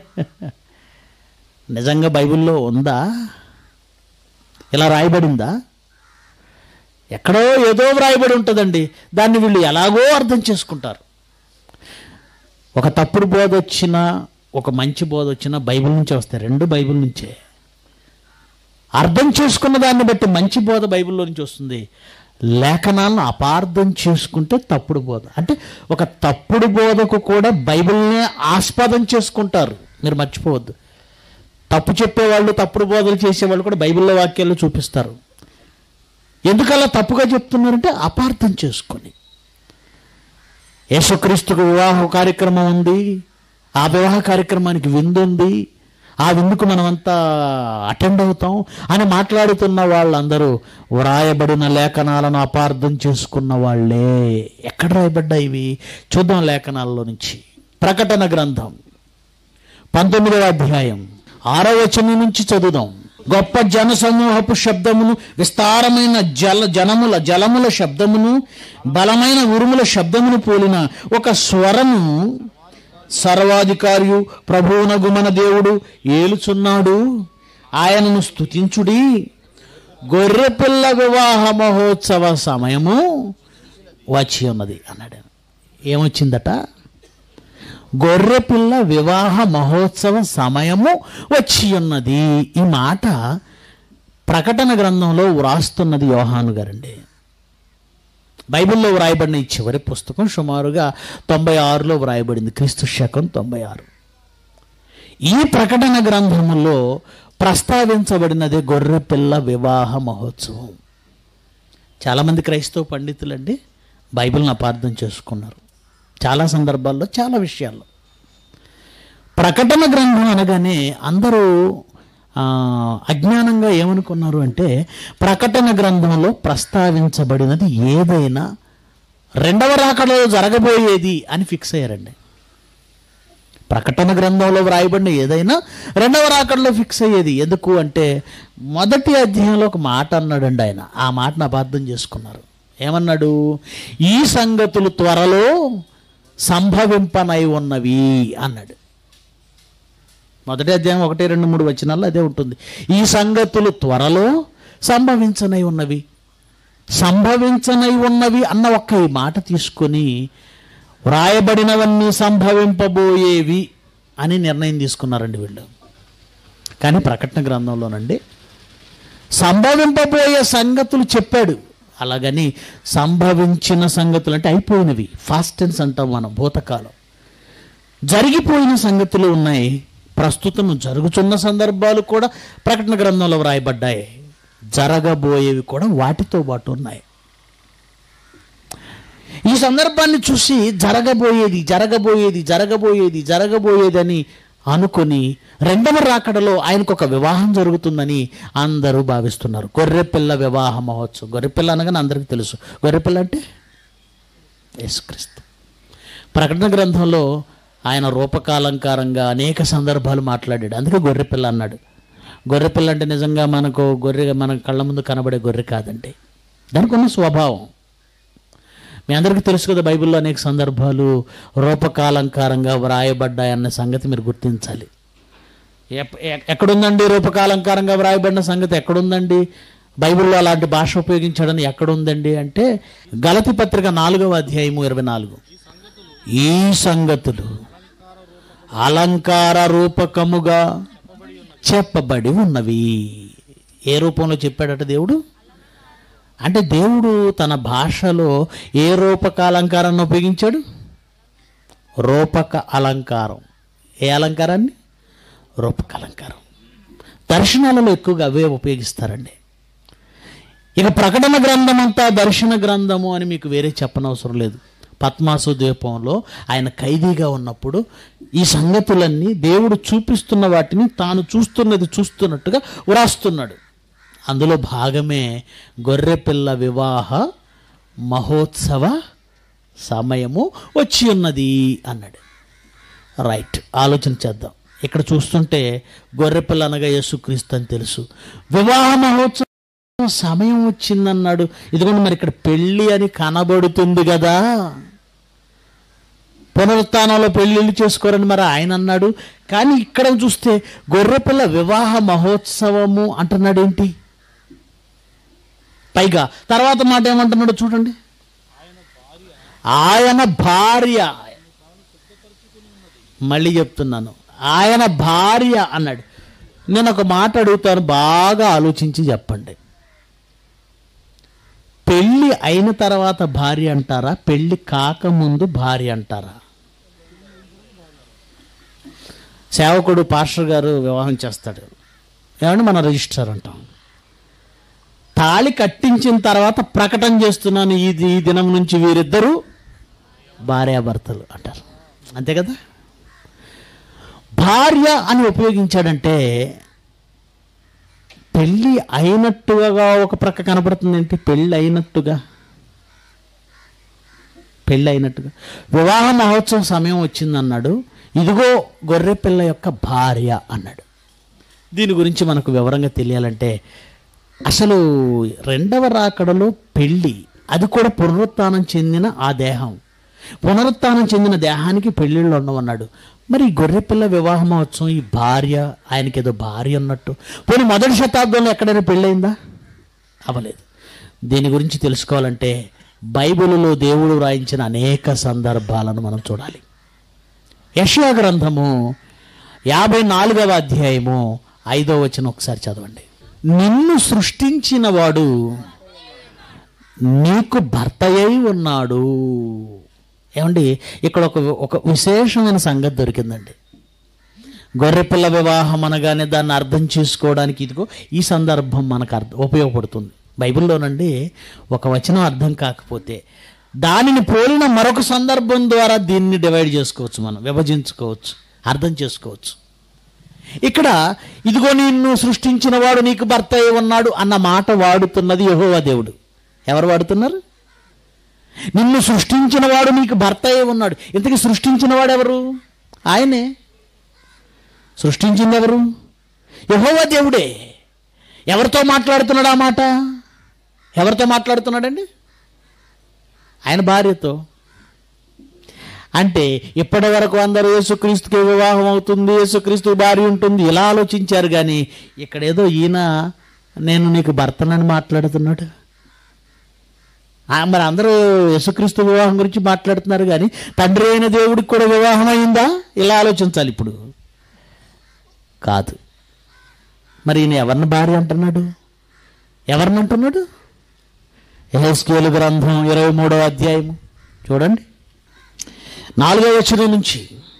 నిజంగా బైబిల్లో ఉందా ఇలా రాయబడిందా ఎక్కడో ఏదో వ్రాయబడి ఉంటుందండి దాన్ని వీళ్ళు ఎలాగో అర్థం చేసుకుంటారు ఒక తప్పుడు బోధ వచ్చినా ఒక మంచి బోధ వచ్చినా బైబిల్ నుంచే వస్తాయి రెండు బైబిల్ నుంచే అర్థం చేసుకున్న దాన్ని బట్టి మంచి బోధ బైబిల్లో నుంచి వస్తుంది లేఖనాలను అపార్థం చేసుకుంటే తప్పుడు బోధ అంటే ఒక తప్పుడు బోధకు కూడా బైబిల్నే ఆస్పదం చేసుకుంటారు మీరు మర్చిపోవద్దు తప్పు చెప్పేవాళ్ళు తప్పుడు బోధలు చేసేవాళ్ళు కూడా బైబిల్లో వాక్యాల్లో చూపిస్తారు ఎందుకలా తప్పుగా చెప్తున్నారంటే అపార్థం చేసుకొని యేసుక్రీస్తుకు వివాహ కార్యక్రమం ఉంది ఆ వివాహ కార్యక్రమానికి విందు ఉంది ఆ విందుకు మనమంతా అటెండ్ అవుతాం అని మాట్లాడుతున్న వాళ్ళందరూ వ్రాయబడిన లేఖనాలను అపార్థం చేసుకున్న వాళ్ళే ఎక్కడ రాయబడ్డాయి ఇవి చూద్దాం లేఖనాల్లో నుంచి ప్రకటన గ్రంథం పంతొమ్మిదవ అధ్యాయం ఆరో వచనం నుంచి చదువుదాం గొప్ప జనసమూహపు శబ్దమును విస్తారమైన జల జనముల జలముల శబ్దమును బలమైన ఉరుముల శబ్దమును పోలిన ఒక స్వరము సర్వాధికారియు ప్రభువునగు మన దేవుడు ఏలుచున్నాడు ఆయనను స్తుతించుడి గొర్రెపిల్ల వివాహ మహోత్సవ సమయము వచ్చి ఉన్నది అన్నాడు ఆయన. ఏమొచ్చిందట గొర్రెపిల్ల వివాహ మహోత్సవ సమయము వచ్చి ఉన్నది ఈ మాట ప్రకటన గ్రంథంలో వ్రాస్తున్నది యోహాను గారండి బైబిల్లో వ్రాయబడిన ఈ చివరి పుస్తకం సుమారుగా తొంభై ఆరులో వ్రాయబడింది క్రీస్తు శకం తొంభై ఆరు ఈ ప్రకటన గ్రంథములో ప్రస్తావించబడినది గొర్రెపిల్ల వివాహ మహోత్సవం చాలామంది క్రైస్తవ పండితులండి బైబిల్ని అపార్థం చేసుకున్నారు చాలా సందర్భాల్లో చాలా విషయాల్లో ప్రకటన గ్రంథం అనగానే అందరూ ఆ, అజ్ఞానంగా ఏమనుకున్నారు అంటే ప్రకటన గ్రంథంలో ప్రస్తావించబడినది ఏదైనా రెండవ రాకడలో జరగబోయేది అని ఫిక్స్ అయ్యారండి ప్రకటన గ్రంథంలో వ్రాయబడిన ఏదైనా రెండవ రాకడలో ఫిక్స్ అయ్యేది ఎందుకు అంటే మొదటి అధ్యాయంలో ఒక మాట అన్నాడండి ఆయన ఆ మాటను అపార్థం చేసుకున్నారు ఏమన్నాడు ఈ సంగతులు త్వరలో సంభవింపనై ఉన్నవి అన్నాడు మొదటి అధ్యాయం ఒకటి రెండు మూడు వచనాల్లో అదే ఉంటుంది ఈ సంగతులు త్వరలో సంభవించనై ఉన్నవి సంభవించనై ఉన్నవి అన్న ఒక్క ఈ మాట తీసుకొని వ్రాయబడినవన్నీ సంభవింపబోయేవి అని నిర్ణయం తీసుకున్నారండి వీళ్ళు కానీ ప్రకటన గ్రంథంలోనండి సంభవింపబోయే సంగతులు చెప్పాడు అలాగని సంభవించిన సంగతులు అంటే అయిపోయినవి ఫాస్ట్ టెన్స్ అంటాం మనం భూతకాలం జరిగిపోయిన సంగతులు ఉన్నాయి ప్రస్తుతం జరుగుతున్న సందర్భాలు కూడా ప్రకటన గ్రంథంలో వ్రాయబడ్డాయి జరగబోయేవి కూడా వాటితో పాటు ఉన్నాయి ఈ సందర్భాన్ని చూసి జరగబోయేది జరగబోయేది జరగబోయేది జరగబోయేది అని అనుకొని రెండవ రాకడలో ఆయనకు ఒక వివాహం జరుగుతుందని అందరూ భావిస్తున్నారు గొర్రెపిల్ల వివాహ మహోత్సవం గొర్రెపిల్ల అనగానే అందరికీ తెలుసు గొర్రెపిల్ల అంటే యేసుక్రీస్తు ప్రకటన గ్రంథంలో ఆయన రూపకాలంకారంగా అనేక సందర్భాలు మాట్లాడాడు అందుకే గొర్రెపిల్ల అన్నాడు గొర్రెపిల్ల అంటే నిజంగా మనకు గొర్రె మన కళ్ళ ముందు కనబడే గొర్రె కాదండి దానికి ఉన్న స్వభావం మీ అందరికీ తెలుసు కదా బైబిల్లో అనేక సందర్భాలు రూపకాలంకారంగా వ్రాయబడ్డాయన్న సంగతి మీరు గుర్తించాలి ఎప్- ఎ- ఎక్కడుందండి రూపకాలంకారంగా వ్రాయబడిన సంగతి ఎక్కడుందండి బైబిల్లో అలాంటి భాష ఉపయోగించడని ఎక్కడుందండి అంటే గలతి పత్రిక నాలుగవ అధ్యాయము ఇరవై నాలుగు ఈ సంగతులు అలంకార రూపకముగా చెప్పబడి ఉన్నవి ఏ రూపంలో చెప్పాడట దేవుడు అంటే దేవుడు తన భాషలో ఏ రూపక అలంకారాన్ని ఉపయోగించాడు రూపక అలంకారం ఏ అలంకారాన్ని రూపక అలంకారం దర్శనాలలో ఎక్కువగా అవే ఉపయోగిస్తారండి ఇక ప్రకటన గ్రంథం అంతా దర్శన గ్రంథము అని మీకు వేరే చెప్పనవసరం లేదు పద్మాసు ద్వీపంలో ఆయన ఖైదీగా ఉన్నప్పుడు ఈ సంగతులన్నీ దేవుడు చూపిస్తున్న వాటిని తాను చూస్తున్నది చూస్తున్నట్టుగా వ్రాస్తున్నాడు అందులో భాగమే గొర్రెపిల్ల వివాహ మహోత్సవ సమయము వచ్చి ఉన్నది అన్నాడు రైట్ ఆలోచన చేద్దాం ఇక్కడ చూస్తుంటే గొర్రెపిల్ల అనగా యేసుక్రీస్తు అని తెలుసు వివాహ మహోత్సవం సమయం వచ్చిందన్నాడు ఇదిగోండి మరి ఇక్కడ పెళ్ళి అని కనబడుతుంది కదా పునరుత్థానంలో పెళ్ళిళ్ళు చేసుకోరని మరి ఆయన అన్నాడు కానీ ఇక్కడ చూస్తే గొర్రెపిల్ల వివాహ మహోత్సవము అంటున్నాడు ఏంటి పైగా తర్వాత మాట ఏమంటున్నాడు చూడండి ఆయన భార్య మళ్ళీ చెప్తున్నాను ఆయన భార్య అన్నాడు నేను ఒక మాట అడుగుతాను బాగా ఆలోచించి చెప్పండి పెళ్ళి అయిన తర్వాత భార్య అంటారా పెళ్ళి కాకముందు భార్య అంటారా సేవకుడు పాస్టర్ గారు వివాహం చేస్తాడు ఏమంటే మన రిజిస్టర్ అంటాం తాళి కట్టించిన తర్వాత ప్రకటన చేస్తున్నాను ఈ ఈ దినం నుంచి వీరిద్దరూ భార్యాభర్తలు అంటారు అంతే కదా భార్య అని ఉపయోగించాడంటే పెళ్ళి అయినట్టుగా ఒక ప్రక్క కనపడుతుంది ఏంటి పెళ్ళి అయినట్టుగా పెళ్ళి అయినట్టుగా వివాహ మహోత్సవం సమయం వచ్చిందన్నాడు ఇదిగో గొర్రె పిల్ల యొక్క భార్య అన్నాడు దీని గురించి మనకు వివరంగా తెలియాలంటే అసలు రెండవ రాకడలో పెళ్ళి అది కూడా పునరుత్థానం చెందిన ఆ దేహం పునరుత్థానం చెందిన దేహానికి పెళ్ళిళ్ళు ఉండవన్నాడు మరి ఈ గొర్రెపిల్ల వివాహ మహోత్సవం ఈ భార్య ఆయనకి ఏదో భార్య ఉన్నట్టు పోనీ మొదటి శతాబ్దంలో ఎక్కడైనా పెళ్ళయిందా అవ్వలేదు దీని గురించి తెలుసుకోవాలంటే బైబిలులో దేవుడు వ్రాయించిన అనేక సందర్భాలను మనం చూడాలి యెషయా గ్రంథము యాభై నాలుగవ అధ్యాయము ఐదో వచనం ఒకసారి చదవండి నిన్ను సృష్టించిన వాడు నీకు భర్త అయి ఉన్నాడు ఏమండి ఇక్కడ ఒక ఒక విశేషమైన సంగతి దొరికిందండి గొర్రెపిల్ల వివాహం అనగానే దాన్ని అర్థం చేసుకోవడానికి ఇదిగో ఈ సందర్భం మనకు అర్థం ఉపయోగపడుతుంది బైబిల్లోనండి ఒక వచనం అర్థం కాకపోతే దానిని పోలిన మరొక సందర్భం ద్వారా దీన్ని డివైడ్ చేసుకోవచ్చు మనం విభజించుకోవచ్చు అర్థం చేసుకోవచ్చు ఇక్కడ ఇదిగో నిన్ను సృష్టించిన వాడు నీకు భర్త అయి ఉన్నాడు అన్న మాట వాడుతున్నది యెహోవా దేవుడు ఎవరు వాడుతున్నారు నిన్ను సృష్టించిన వాడు నీకు భర్త అయి ఉన్నాడు ఇంతకీ సృష్టించిన వాడు ఎవరు ఆయనే సృష్టించింది ఎవరు యహోవా దేవుడే ఎవరితో మాట్లాడుతున్నాడు ఆ మాట ఎవరితో మాట్లాడుతున్నాడండి ఆయన భార్యతో అంటే ఇప్పటి వరకు అందరూ యేసుక్రీస్తుకి వివాహం అవుతుంది యేసుక్రీస్తు భార్య ఉంటుంది ఇలా ఆలోచించారు కానీ ఇక్కడ ఏదో ఈయన నేను నీకు భర్తనని మాట్లాడుతున్నాడు ఆ, మరి అందరూ యేసుక్రీస్తు వివాహం గురించి మాట్లాడుతున్నారు కానీ తండ్రి అయిన దేవుడికి కూడా వివాహం అయిందా ఇలా ఆలోచించాలి ఇప్పుడు కాదు మరి ఈయన ఎవరిని భార్య అంటున్నాడు ఎవరిని అంటున్నాడు యెహెజ్కేలు గ్రంథం ఇరవై మూడవ అధ్యాయము చూడండి నాలుగవ వచనం నుంచి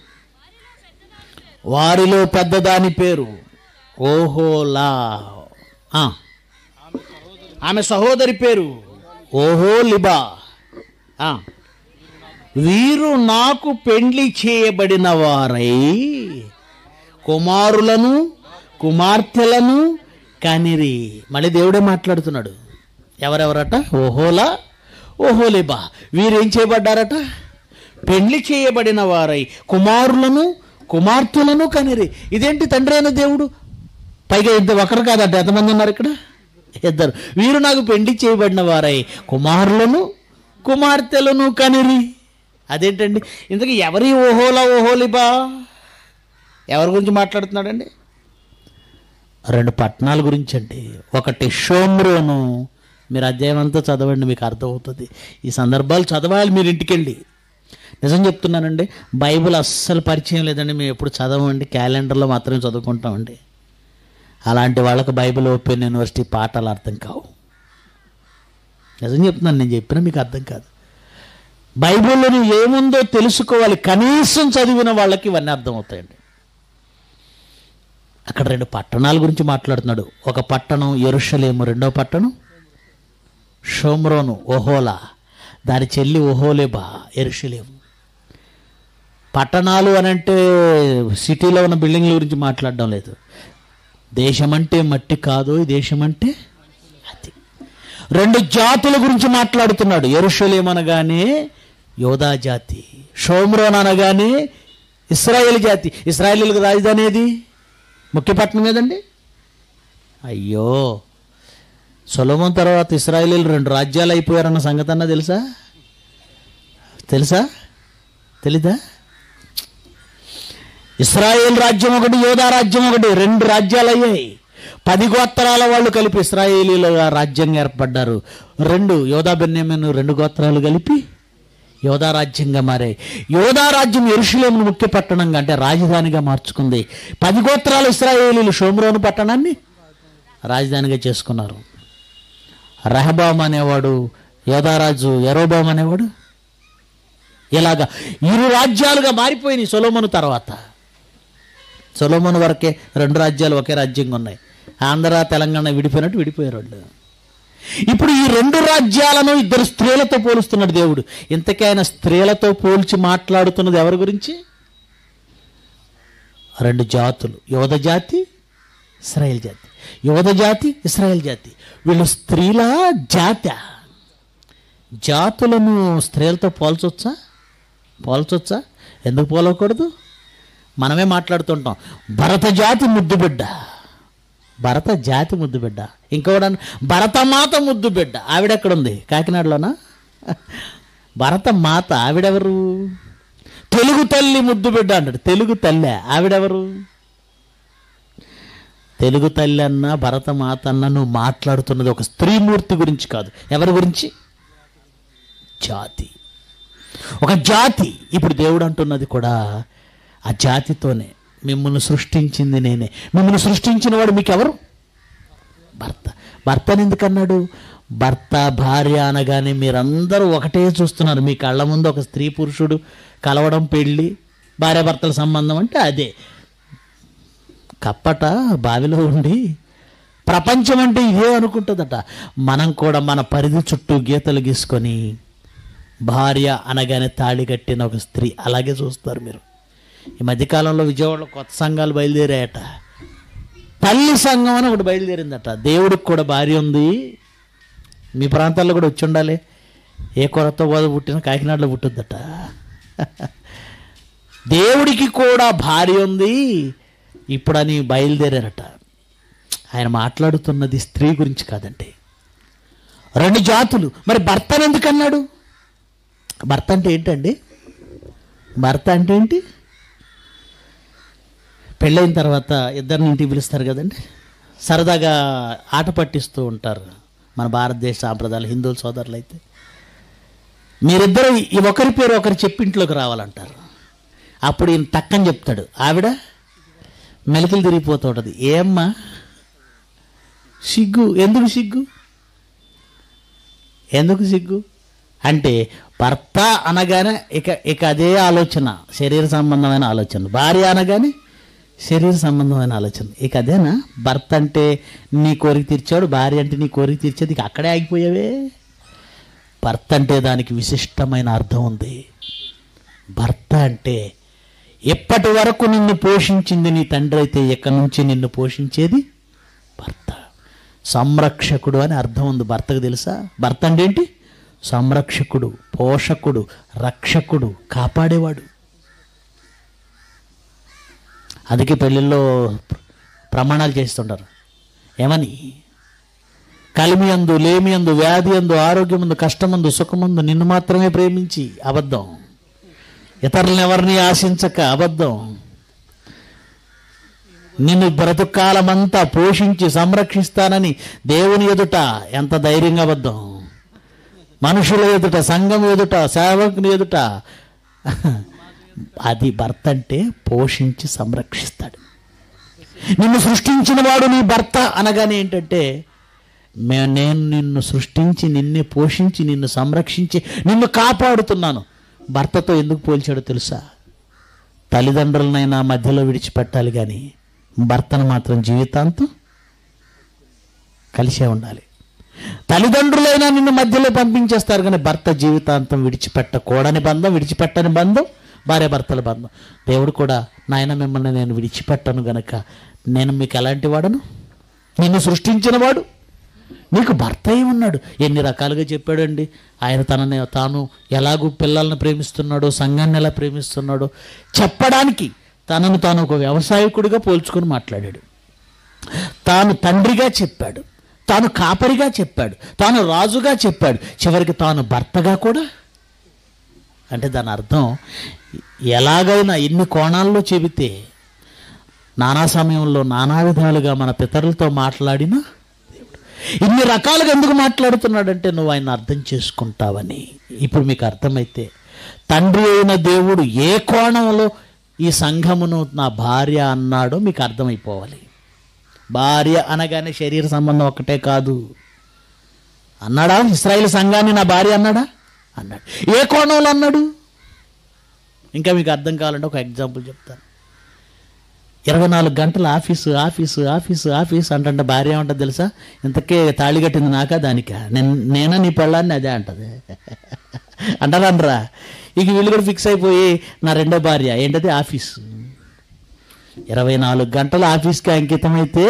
వారిలో పెద్దదాని పేరు ఓహోలా ఆ. ఆమె సహోదరి పేరు ఓహో లిబా ఆ. వీరు నాకు పెండ్లి చేయబడిన వారై కుమారులను కుమార్తెలను కనిరి మళ్ళీ దేవుడే మాట్లాడుతున్నాడు ఎవరెవరట ఓహోలా ఓహోలేబా వీరేం చేయబడ్డారట పెళ్లి చేయబడిన వారై కుమారులను కుమార్తెలను కనిరి ఇదేంటి తండ్రి అయిన దేవుడు పైగా ఇద్దరు ఒకరు కాదట ఎంతమంది ఉన్నారు ఇక్కడ ఇద్దరు వీరు నాకు పెళ్లి చేయబడిన వారై కుమారులను కుమార్తెలను కనిరి అదేంటండి ఇంతకీ ఎవరి ఓహోలా ఓహోలిబా ఎవరి గురించి మాట్లాడుతున్నాడండి రెండు పట్టణాల గురించి అండి ఒకటి షోమ్రోను మీరు అధ్యాయం అంతా చదవండి మీకు అర్థమవుతుంది ఈ సందర్భాలు చదవాలి మీరు ఇంటికెళ్ళి నిజం చెప్తున్నానండి బైబిల్ అస్సలు పరిచయం లేదండి మేము ఎప్పుడు చదవండి క్యాలెండర్లో మాత్రమే చదువుకుంటామండి అలాంటి వాళ్ళకు బైబిల్ ఓపెన్ యూనివర్సిటీ పాఠాలు అర్థం కావు నిజం చెప్తున్నాను నేను చెప్పినా మీకు అర్థం కాదు బైబిల్లోని ఏముందో తెలుసుకోవాలి కనీసం చదివిన వాళ్ళకి ఇవన్నీ అర్థమవుతాయండి అక్కడ రెండు పట్టణాల గురించి మాట్లాడుతున్నాడు ఒక పట్టణం ఎరుషలేము రెండో పట్టణం షోమ్రోను ఓహోలా దాని చెల్లి ఓహోలేబా ఎరుషలేము పట్టణాలు అని అంటే సిటీలో ఉన్న బిల్డింగ్ల గురించి మాట్లాడడం లేదు దేశం అంటే మట్టి కాదు ఈ దేశం అంటే అది రెండు జాతుల గురించి మాట్లాడుతున్నాడు ఎరుషలేం అనగానే యోధా జాతి షోమ్రోన్ అనగానే ఇస్రాయేల్ జాతి ఇస్రాయేలీలకు రాజధాని ఏది ముఖ్య పట్టణం ఏదండి అయ్యో సొలమోన్ తర్వాత ఇస్రాయేలీలు రెండు రాజ్యాలు అయిపోయారన్న సంగతి అన్న తెలుసా తెలుసా తెలీదా ఇస్రాయేల్ రాజ్యం ఒకటి యోధా రాజ్యం ఒకటి రెండు రాజ్యాలు అయ్యాయి పది గోత్రాల వాళ్ళు కలిపి ఇస్రాయేలీలుగా రాజ్యంగా ఏర్పడ్డారు రెండు యోధా బెన్యమను రెండు గోత్రాలు కలిపి యోధా రాజ్యంగా మారాయి యోధా రాజ్యం ఎరుషులేమును ముఖ్య పట్టణంగా అంటే రాజధానిగా మార్చుకుంది పది గోత్రాలు ఇస్రాయేలీలు షోమ్రోను పట్టణాన్ని రాజధానిగా చేసుకున్నారు రెహబాం అనేవాడు యోధారాజు ఎరోబాం అనేవాడు ఇలాగా ఇరు రాజ్యాలుగా మారిపోయినాయి సొలోమను తర్వాత సొలోమోన్ వరకే రెండు రాజ్యాలు ఒకే రాజ్యంగా ఉన్నాయి ఆంధ్ర తెలంగాణ విడిపోయినట్టు విడిపోయారు వాళ్ళు ఇప్పుడు ఈ రెండు రాజ్యాలను ఇద్దరు స్త్రీలతో పోలుస్తున్నాడు దేవుడు ఇంతకీ ఆయన స్త్రీలతో పోల్చి మాట్లాడుతున్నది ఎవరి గురించి రెండు జాతులు యోధ జాతి ఇస్రాయేల్ జాతి యోధ జాతి ఇస్రాయేల్ జాతి వీళ్ళు స్త్రీల జాత జాతులను స్త్రీలతో పోల్చొచ్చా పోల్చొచ్చా ఎందుకు పోలకూడదు మనమే మాట్లాడుతుంటాం భరత జాతి ముద్దు బిడ్డ భరత జాతి ముద్దు బిడ్డ ఇంకోటి భరత మాత ముద్దు బిడ్డ ఆవిడెక్కడుంది కాకినాడలోనా భరత మాత ఆవిడెవరు తెలుగు తల్లి ముద్దు బిడ్డ అంటాడు తెలుగు తల్లి ఆవిడెవరు తెలుగు తల్లి అన్న భరత మాత అన్న నువ్వు మాట్లాడుతున్నది ఒక స్త్రీమూర్తి గురించి కాదు ఎవరి గురించి జాతి ఒక జాతి ఇప్పుడు దేవుడు అంటున్నది కూడా ఆ జాతితోనే మిమ్మల్ని సృష్టించింది నేనే మిమ్మల్ని సృష్టించిన వాడు మీకు ఎవరు భర్త భర్తని ఎందుకన్నాడు భర్త భార్య అనగానే మీరందరూ ఒకటే చూస్తున్నారు మీ కళ్ళ ముందు ఒక స్త్రీ పురుషుడు కలవడం పెళ్ళి భార్యాభర్తల సంబంధం అంటే అదే కప్పట బావిలో ఉండి ప్రపంచం అంటే ఇదే అనుకుంటుందట మనం కూడా మన పరిధి చుట్టూ గీతలు గీసుకొని భార్య అనగానే తాళి కట్టిన ఒక స్త్రీ అలాగే చూస్తారు మీరు ఈ మధ్యకాలంలో విజయవాడలో కొత్త సంఘాలు బయలుదేరాయట తల్లి సంఘం అని ఒకటి బయలుదేరిందట దేవుడికి కూడా భార్య ఉంది మీ ప్రాంతాల్లో కూడా వచ్చి ఉండాలి ఏ కొరత బోధ పుట్టిన కాకినాడలో పుట్టుద్దట దేవుడికి కూడా భార్య ఉంది ఇప్పుడని బయలుదేరారట ఆయన మాట్లాడుతున్నది స్త్రీ గురించి కాదండి రెండు జాతులు మరి భర్తను ఎందుకు అన్నాడు భర్త అంటే ఏంటండి భర్త అంటే ఏంటి పెళ్ళైన తర్వాత ఇద్దరిని ఇంటికి పిలుస్తారు కదండి సరదాగా ఆట పట్టిస్తూ ఉంటారు మన భారతదేశ సాంప్రదాయాలు హిందువుల సోదరులు అయితే మీరిద్దరు ఈ ఒకరి పేరు ఒకరు చెప్పి ఇంట్లోకి రావాలంటారు అప్పుడు ఈయన టక్కని చెప్తాడు ఆవిడ మెలికలు తిరిగిపోతూ ఉంటుంది ఏమ్మా సిగ్గు ఎందుకు సిగ్గు ఎందుకు సిగ్గు అంటే భర్త అనగానే ఇక ఇక అదే ఆలోచన శరీర సంబంధమైన ఆలోచన భార్య అనగానే శరీర సంబంధమైన ఆలోచన ఇక అదేనా భర్త అంటే నీ కోరిక తీర్చాడు భార్య అంటే నీ కోరిక తీర్చేది ఇక అక్కడే ఆగిపోయావే భర్త అంటే దానికి విశిష్టమైన అర్థం ఉంది భర్త అంటే ఎప్పటి వరకు నిన్ను పోషించింది నీ తండ్రి అయితే ఎక్కడి నుంచి నిన్ను పోషించేది భర్త సంరక్షకుడు అని అర్థం ఉంది భర్తకు తెలుసా భర్త అంటే ఏంటి సంరక్షకుడు పోషకుడు రక్షకుడు కాపాడేవాడు అందుకే పెళ్ళిళ్ళలో ప్రమాణాలు చేస్తుంటారు ఏమని కలిమి అందు లేమి అందు వ్యాధి అందు ఆరోగ్యమందు కష్టమందు సుఖమందు నిన్ను మాత్రమే ప్రేమించి అబద్ధం ఇతరులను ఎవరిని ఆశించక అబద్ధం నిన్ను బ్రతుకాలమంతా పోషించి సంరక్షిస్తానని దేవుని ఎదుట ఎంత ధైర్యంగా అబద్ధం మనుషుల ఎదుట సంఘం ఎదుట సేవకుని ఎదుట అది భర్త అంటే పోషించి సంరక్షిస్తాడు నిన్ను సృష్టించిన వాడు నీ భర్త అనగానే ఏంటంటే మే నేను నిన్ను సృష్టించి నిన్నే పోషించి నిన్ను సంరక్షించి నిన్ను కాపాడుతున్నాను భర్తతో ఎందుకు పోల్చాడో తెలుసా తల్లిదండ్రులనైనా మధ్యలో విడిచిపెట్టాలి కానీ భర్తను మాత్రం జీవితాంతం కలిసే ఉండాలి తల్లిదండ్రులైనా నిన్ను మధ్యలో పంపించేస్తారు కానీ భర్త జీవితాంతం విడిచిపెట్టకూడని బంధం విడిచిపెట్టని బంధం భార్య భర్తల బంధం దేవుడు కూడా నాయన మిమ్మల్ని నేను విడిచిపెట్టను గనక నేను మీకు ఎలాంటి వాడను నిన్ను సృష్టించిన వాడు నీకు భర్త అయి ఉన్నాడు ఎన్ని రకాలుగా చెప్పాడండి ఆయన తనని తాను ఎలాగూ పిల్లల్ని ప్రేమిస్తున్నాడో సంఘాన్ని ఎలా ప్రేమిస్తున్నాడో చెప్పడానికి తనను తాను ఒక వ్యవసాయకుడిగా పోల్చుకొని మాట్లాడాడు తాను తండ్రిగా చెప్పాడు తాను కాపరిగా చెప్పాడు తాను రాజుగా చెప్పాడు చివరికి తాను భర్తగా కూడా అంటే దాని అర్థం ఎలాగైనా ఎన్ని కోణాల్లో చెబితే నానా సమయంలో నానా విధాలుగా మన పితరులతో మాట్లాడినా దేవుడు ఇన్ని రకాలుగా ఎందుకు మాట్లాడుతున్నాడంటే నువ్వు ఆయన అర్థం చేసుకుంటావని ఇప్పుడు మీకు అర్థమైతే తండ్రి అయిన దేవుడు ఏ కోణంలో ఈ సంఘమును నా భార్య అన్నాడో మీకు అర్థమైపోవాలి భార్య అనగానే శరీర సంబంధం ఒకటే కాదు అన్నాడా ఇస్రాయేల్ సంఘాన్ని నా భార్య అన్నాడా అన్నాడు ఏ కోణంలో అన్నాడు ఇంకా మీకు అర్థం కావాలంటే ఒక ఎగ్జాంపుల్ చెప్తాను ఇరవై నాలుగు గంటలు ఆఫీసు ఆఫీసు ఆఫీసు ఆఫీసు అంటే భార్య ఏమంటుంది తెలుసా ఇంతకే తాళి కట్టింది నాకా దానికా నేను నేనా నీ పెళ్ళాన్ని అదే అంటది అంటారా ఇక వీళ్ళు కూడా ఫిక్స్ అయిపోయి నా రెండో భార్య ఏంటది ఆఫీసు ఇరవై నాలుగు గంటలు ఆఫీస్కి అంకితమైతే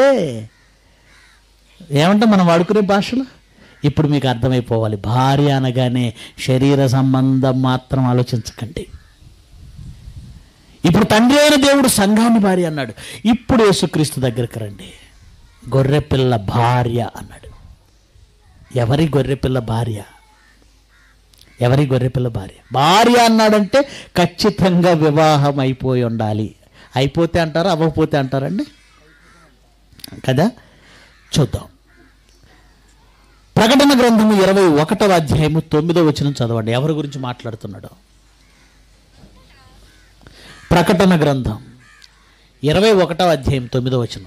ఏమంటే మనం వాడుకునే భాషలో ఇప్పుడు మీకు అర్థమైపోవాలి భార్య అనగానే శరీర సంబంధం మాత్రం ఆలోచించకండి ఇప్పుడు తండ్రి అయిన దేవుడు సంఘాన్ని భార్య అన్నాడు ఇప్పుడు యేసుక్రీస్తు దగ్గరికి రండి గొర్రెపిల్ల భార్య అన్నాడు ఎవరి గొర్రెపిల్ల భార్య ఎవరి గొర్రెపిల్ల భార్య భార్య అన్నాడంటే ఖచ్చితంగా వివాహం అయిపోయి ఉండాలి అయిపోతే అంటారా అవ్వకపోతే అంటారండి కదా చూద్దాం ప్రకటన గ్రంథము ఇరవై ఒకటవ అధ్యాయము తొమ్మిదో వచనం చదవండి ఎవరి గురించి మాట్లాడుతున్నాడు ప్రకటన గ్రంథం ఇరవై ఒకటవ అధ్యాయం తొమ్మిదో వచనం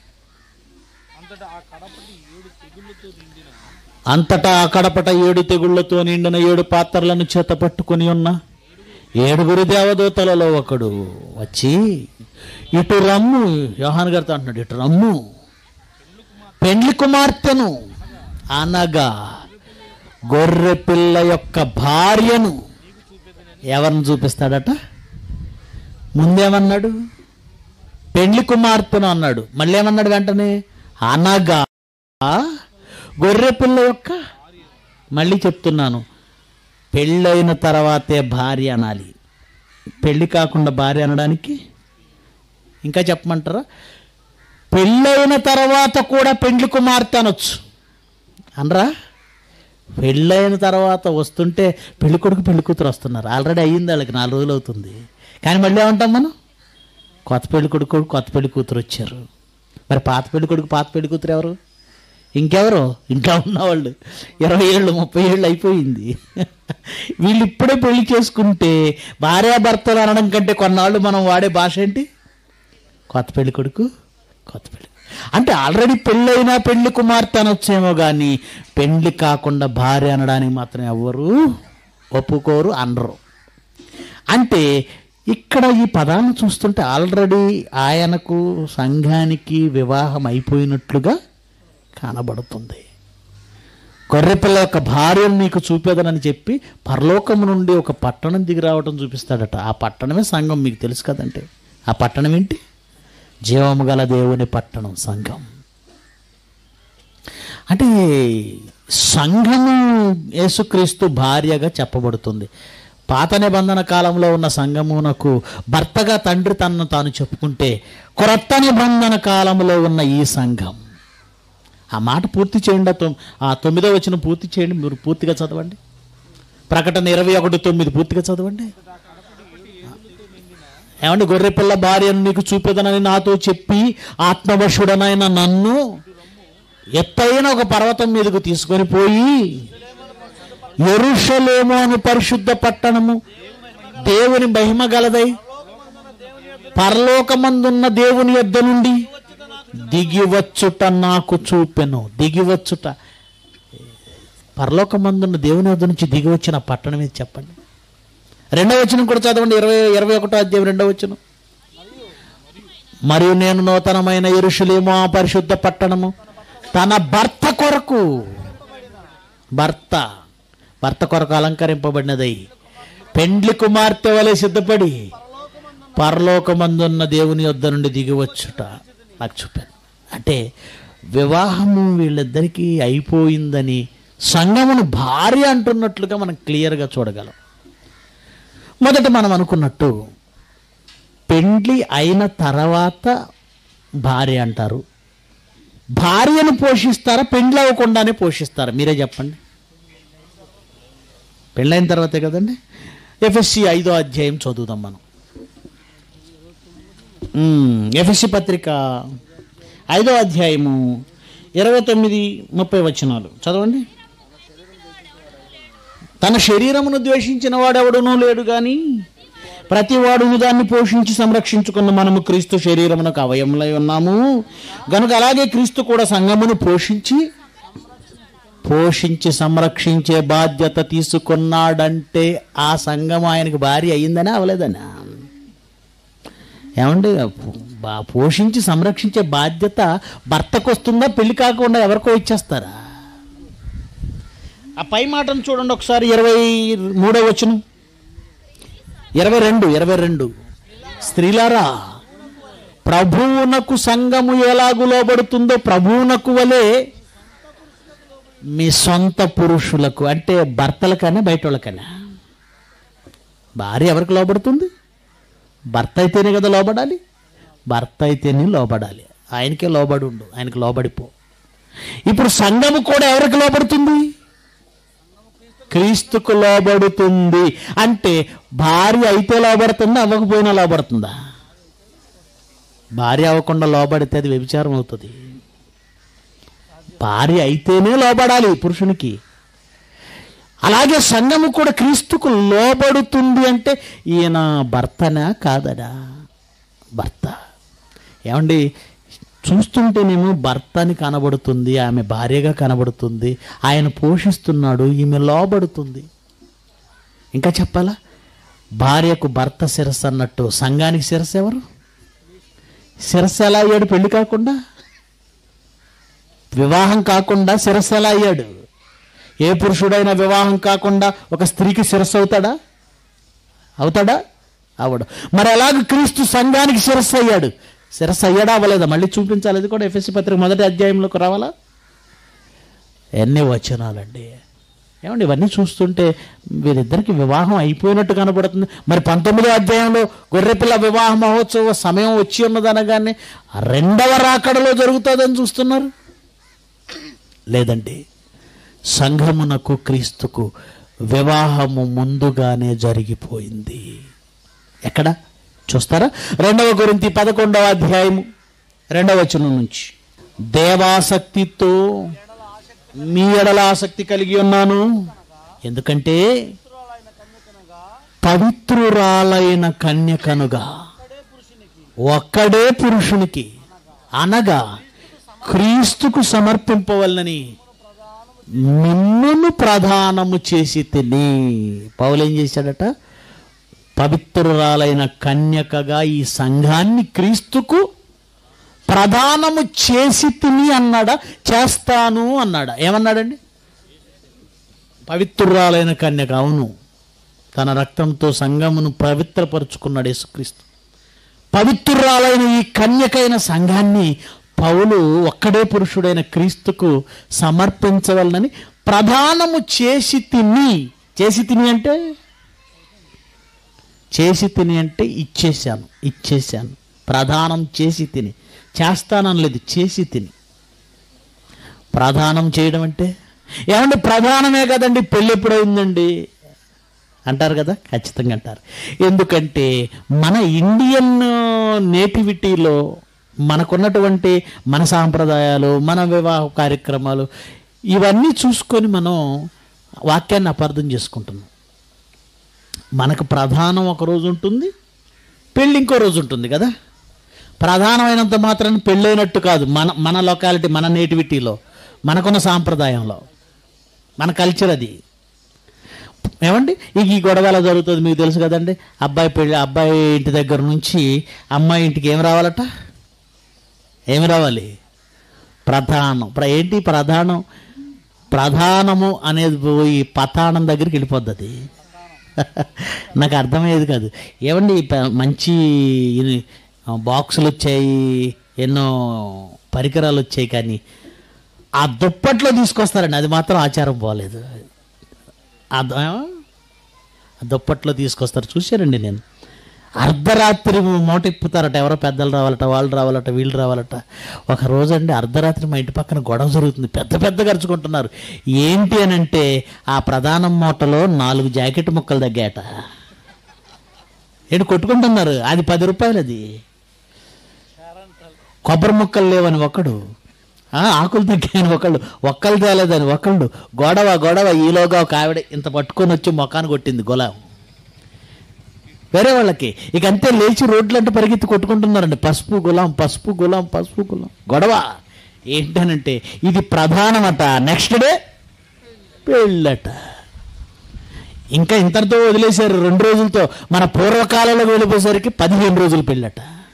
అంతటా ఆ కడపట ఏడు తెగుళ్లతో నిండిన ఏడు పాత్రలను చేత పట్టుకొని ఉన్న ఏడుగురు దేవదూతలలో ఒకడు వచ్చి ఇటు రమ్ము యోహాన్ గారితో అంటున్నాడు ఇటు రమ్ము పెండ్లి కుమార్తెను అనగా గొర్రె పిల్ల యొక్క భార్యను ఎవరిని చూపిస్తాడట ముందేమన్నాడు పెండ్లి కుమార్తెను అన్నాడు మళ్ళీ ఏమన్నాడు వెంటనే అనగా గొర్రె పిల్ల యొక్క మళ్ళీ చెప్తున్నాను పెళ్ళైన తర్వాతే భార్య అనాలి పెళ్ళి కాకుండా భార్య అనడానికి ఇంకా చెప్పమంటారా పెళ్ళైన తర్వాత కూడా పెండ్లి కుమార్తె అనొచ్చు అనరా పెళ్ళైన తర్వాత వస్తుంటే పెళ్లి కొడుకు పెళ్లి కూతురు వస్తున్నారు ఆల్రెడీ అయ్యింది వాళ్ళకి నాలుగు రోజులు అవుతుంది కానీ మళ్ళీ ఏమంటాం మనం కొత్త పెళ్లి కొడుకు కొత్త పెళ్లి కూతురు వచ్చారు మరి పాత పెళ్లి కొడుకు పాత పెళ్లి కూతురు ఎవరు ఇంకెవరు ఇంకా ఉన్నవాళ్ళు ఇరవై ఏళ్ళు ముప్పై ఏళ్ళు అయిపోయింది వీళ్ళు ఇప్పుడే పెళ్లి చేసుకుంటే భార్యాభర్తలు అనడం కంటే కొన్నాళ్ళు మనం వాడే భాష ఏంటి కొత్త పెళ్లి కొడుకు కొత్త పెళ్లి అంటే ఆల్రెడీ పెళ్ళైనా పెళ్లి కుమార్తె అనొచ్చేమో కానీ పెళ్లి కాకుండా భార్య అనడానికి మాత్రం ఎవ్వరు ఒప్పుకోరు అనరు అంటే ఇక్కడ ఈ పదాలను చూస్తుంటే ఆల్రెడీ ఆయనకు సంఘానికి వివాహం అయిపోయినట్లుగా కనబడుతుంది గొర్రెపిల్ల యొక్క భార్యను నీకు చూపేదనని చెప్పి పరలోకము నుండి ఒక పట్టణం దిగి రావటం చూపిస్తాడట ఆ పట్టణమే సంఘం మీకు తెలుసు కదంటే ఆ పట్టణం ఏంటి జీవము గల దేవుని పట్టణం సంఘం అంటే సంఘము యేసుక్రీస్తు భార్యగా చెప్పబడుతుంది పాత నిబంధన కాలంలో ఉన్న సంఘమునకు భర్తగా తండ్రి తనను తాను చెప్పుకుంటే క్రొత్త నిబంధన కాలంలో ఉన్న ఈ సంఘం ఆ మాట పూర్తి చేయండి ఆ తొమ్- ఆ తొమ్మిదో వచ్చిన పూర్తి చేయండి మీరు పూర్తిగా చదవండి ప్రకటన ఇరవై ఒకటి తొమ్మిది పూర్తిగా చదవండి ఏమండి గొర్రెపిల్ల భార్యను నీకు చూపేదనని నాతో చెప్పి ఆత్మవశుడనైన నన్ను ఎత్తైన ఒక పర్వతం మీదకు తీసుకొని పోయి ఎరుషలేము అని పరిశుద్ధ పట్టణము దేవుని మహిమ గలదై పరలోకమందున్న దేవుని యొద్ద నుండి దిగివచ్చుట నాకు చూపెను దిగివచ్చుట పరలోకమందున్న దేవుని యొద్ద నుంచి దిగి వచ్చిన పట్టణం ఇది చెప్పండి రెండవ వచనం కూడా చదవండి ఇరవై ఇరవై ఒకటో అధ్యాయం రెండవ వచనం మరియు నేను నూతనమైన ఎరుషులేమో ఆ పరిశుద్ధ పట్టణము తన భర్త కొరకు భర్త భర్త కొరకు అలంకరింపబడినదై పెండ్లి కుమార్తె వలె సిద్ధపడి పరలోకమందున్న దేవుని యొద్ద నుండి దిగివచ్చుట నాకు చూపాను అంటే వివాహము వీళ్ళిద్దరికీ అయిపోయిందని సంగమును భార్య అంటున్నట్లుగా మనం క్లియర్గా చూడగలం మొదట మనం అనుకున్నట్టు పెండ్లి అయిన తర్వాత భార్య అంటారు భార్యను పోషిస్తారా పెండ్లి అవ్వకుండానే పోషిస్తారా మీరే చెప్పండి పెళ్ళైన తర్వాతే కదండి ఎఫ్ఎస్సి ఐదో అధ్యాయం చదువుదాం మనం ఎఫ్ఎస్సి పత్రిక ఐదో అధ్యాయము ఇరవై తొమ్మిది ముప్పై వచనాలు చదవండి తన శరీరమును ద్వేషించిన వాడెవడునూ లేడు కానీ ప్రతి వాడును దాన్ని పోషించి సంరక్షించుకున్న మనము క్రీస్తు శరీరమునకు అవయములై ఉన్నాము గనుక అలాగే క్రీస్తు కూడా సంఘమును పోషించి పోషించి సంరక్షించే బాధ్యత తీసుకున్నాడంటే ఆ సంఘం ఆయనకి భార్య అయ్యిందనే అవలేదనా ఏమండి బా- పోషించి సంరక్షించే బాధ్యత భర్తకు వస్తుందా పెళ్లి కాకుండా ఎవరికో ఇచ్చేస్తారా ఆ పై మాటను చూడండి ఒకసారి ఇరవై మూడో వచ్చును ఇరవై రెండు ఇరవై రెండు స్త్రీలారా ప్రభువునకు సంఘము ఎలాగు లోబడుతుందో ప్రభువునకు వలె మీ సొంత పురుషులకు అంటే భర్తలకనే బయట వాళ్ళకనే భార్య ఎవరికి లోబడుతుంది భర్త అయితేనే కదా లోబడాలి భర్త అయితేనే లోబడాలి ఆయనకే లోబడి ఉండు ఆయనకి లోబడిపో ఇప్పుడు సంఘము కూడా ఎవరికి లోబడుతుంది క్రీస్తుకు లోబడుతుంది అంటే భార్య అయితే లోబడుతుందా అవ్వకపోయినా లోబడుతుందా భార్య అవ్వకుండా లోబడితే అది వ్యభిచారం అవుతుంది భార్య అయితేనే లోబడాలి పురుషునికి అలాగే సంఘము కూడా క్రీస్తుకు లోబడుతుంది అంటే ఈయన భర్తనా కాదడా భర్త ఏమండి చూస్తుంటేనేమో భర్త అని కనబడుతుంది ఆమె భార్యగా కనబడుతుంది ఆయన పోషిస్తున్నాడు ఈమె లోబడుతుంది ఇంకా చెప్పాలా భార్యకు భర్త శిరస్సు అన్నట్టు సంఘానికి శిరస్సు ఎవరు శిరస్సు ఎలా అయ్యాడు పెళ్లి కాకుండా వివాహం కాకుండా శిరస్సు ఎలా అయ్యాడు ఏ పురుషుడైనా వివాహం కాకుండా ఒక స్త్రీకి శిరస్సు అవుతాడా అవుతాడా అవడు మరి ఎలాగ క్రీస్తు సంఘానికి శిరస్సు అయ్యాడు శిరస్సు అయ్యాడా అవ్వలేదా మళ్ళీ చూపించాలి అది కూడా ఎఫ్ఎస్సి పత్రిక మొదటి అధ్యాయంలోకి రావాలా ఎన్ని వచనాలండి ఏమండి ఇవన్నీ చూస్తుంటే వీరిద్దరికి వివాహం అయిపోయినట్టు కనబడుతుంది మరి పంతొమ్మిదో అధ్యాయంలో గొర్రెపిల్ల వివాహ మహోత్సవ సమయం వచ్చి ఉన్నదనగానే రెండవ రాకడలో జరుగుతుందని చూస్తున్నారు లేదండి సంఘమునకు క్రీస్తుకు వివాహము ముందుగానే జరిగిపోయింది ఎక్కడ చూస్తారా రెండవ గురించి పదకొండవ అధ్యాయము రెండవ వచనం నుంచి దేవాసక్తితో మీ ఎడల ఆసక్తి కలిగి ఉన్నాను ఎందుకంటే పవిత్రురాలైన కన్యకనుగా ఒక్కడే పురుషునికి అనగా క్రీస్తుకు సమర్పింపవలనని మిమ్మును ప్రధానము చేసి తిని పౌలు ఏం చేశాడట పవిత్రురాలైన కన్యకగా ఈ సంఘాన్ని క్రీస్తుకు ప్రధానము చేసి తిని అన్నాడా చేస్తాను అన్నాడా ఏమన్నాడండి పవిత్రురాలైన కన్యక అవును తన రక్తంతో సంఘమును పవిత్రపరుచుకున్నాడు యేసుక్రీస్తు పవిత్రురాలైన ఈ కన్యకైన సంఘాన్ని పౌలు ఒక్కడే పురుషుడైన క్రీస్తుకు సమర్పించవలనని ప్రధానము చేసి తిని చేసి తిని అంటే చేసి తిని అంటే ఇచ్చేశాను ఇచ్చేశాను ప్రధానం చేసి తిని చేస్తాననలేదు చేసి తిని ప్రధానం చేయడం అంటే ఏమంటే ప్రధానమే కదండి పెళ్ళి ఎప్పుడైందండి అంటారు కదా ఖచ్చితంగా అంటారు ఎందుకంటే మన ఇండియన్ నేటివిటీలో మనకున్నటువంటి మన సాంప్రదాయాలు మన వివాహ కార్యక్రమాలు ఇవన్నీ చూసుకొని మనం వాక్యాన్ని అపార్థం చేసుకుంటున్నాం మనకు ప్రధానం ఒక రోజు ఉంటుంది పెళ్ళి ఇంకో రోజు ఉంటుంది కదా ప్రధానమైనంత మాత్రాన పెళ్ళైనట్టు కాదు మన మన లొకాలిటీ మన నేటివిటీలో మనకున్న సాంప్రదాయంలో మన కల్చర్ అది ఏమండి ఇక ఈ గొడవ ఎలా జరుగుతుంది మీకు తెలుసు కదండి అబ్బాయి పెళ్ళి అబ్బాయి ఇంటి దగ్గర నుంచి అమ్మాయి ఇంటికి ఏం రావాలట ఏమి రావాలి ప్రధానం ప్ర- ఏంటి ప్రధానం ప్రధానము అనేది పోయి పతానం దగ్గరికి వెళ్ళిపోద్ది అది నాకు అర్థమయ్యేది కాదు ఏమండి ఈ ప- మంచి ఇని- బాక్సులు వచ్చాయి ఎన్నో పరికరాలు వచ్చాయి కానీ ఆ దుప్పట్లో తీసుకొస్తారండి అది మాత్రం ఆచారం పోలేదు ఆ దు- ఆ దుప్పట్లో తీసుకొస్తారు చూశారండి నేను అర్ధరాత్రి మూట ఇప్పుతారట ఎవరో పెద్దలు రావాలట వాళ్ళు రావాలట వీళ్ళు రావాలట ఒక రోజు అండి అర్ధరాత్రి మా ఇంటి పక్కన గొడవ జరుగుతుంది పెద్ద పెద్ద ఖర్చుకుంటున్నారు ఏంటి అని అంటే ఆ ప్రధాన మూటలో నాలుగు జాకెట్ ముక్కలు తగ్గాయట ఏంటి కొట్టుకుంటున్నారు అది పది రూపాయలు అది కొబ్బరి ముక్కలు లేవని ఒకడు ఆ, ఆకులు తగ్గాయని ఒకళ్ళు ఒక్కలు తేలేదని ఒకళ్ళు గొడవ గొడవ ఈలోగా ఒక ఆవిడ ఇంత పట్టుకొని వచ్చి మొఖాన్ని కొట్టింది గులాం వేరే వాళ్ళకి ఇక అంతే లేచి రోడ్లంటే పరిగెత్తి కొట్టుకుంటున్నారండి పసుపు గులాం పసుపు గులాం పసుపు గులాం గొడవ ఏంటనంటే ఇది ప్రధానమట నెక్స్ట్ డే పెళ్ళట ఇంకా ఇంతటితో వదిలేశారు రెండు రోజులతో మన పూర్వకాలంలో వెళ్ళిపోయేసరికి పదిహేను రోజులు పెళ్ళట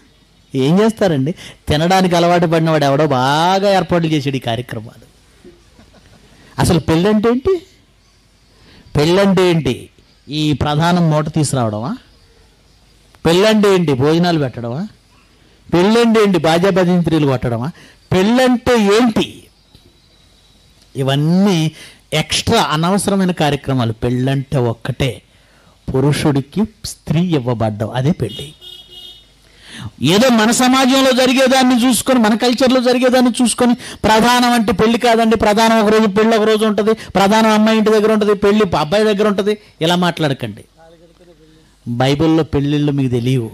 ఏం చేస్తారండి తినడానికి అలవాటు పడినవాడు ఎవడో బాగా ఏర్పాట్లు చేసాడు ఈ కార్యక్రమాలు అసలు పెళ్ళంటే ఏంటి పెళ్ళంటే ఏంటి ఈ ప్రధానం మూట తీసుకురావడమా పెళ్ళంటే ఏంటి భోజనాలు పెట్టడమా పెళ్ళంటే ఏంటి బాజా భజంత్రీలు కొట్టడమా పెళ్ళంటే ఏంటి ఇవన్నీ ఎక్స్ట్రా అనవసరమైన కార్యక్రమాలు పెళ్ళంటే ఒక్కటే పురుషుడికి స్త్రీ ఇవ్వబడ్డం అదే పెళ్ళి ఏదో మన సమాజంలో జరిగేదాన్ని చూసుకొని మన కల్చర్లో జరిగేదాన్ని చూసుకొని ప్రధానం అంటే పెళ్లి కాదండి ప్రధానం ఒక రోజు పెళ్ళి ఒక రోజు ఉంటుంది ప్రధానం అమ్మాయి ఇంటి దగ్గర ఉంటుంది పెళ్లి అబ్బాయి దగ్గర ఉంటుంది ఇలా మాట్లాడకండి బైబిల్లో పెళ్ళిళ్ళు మీకు తెలియవు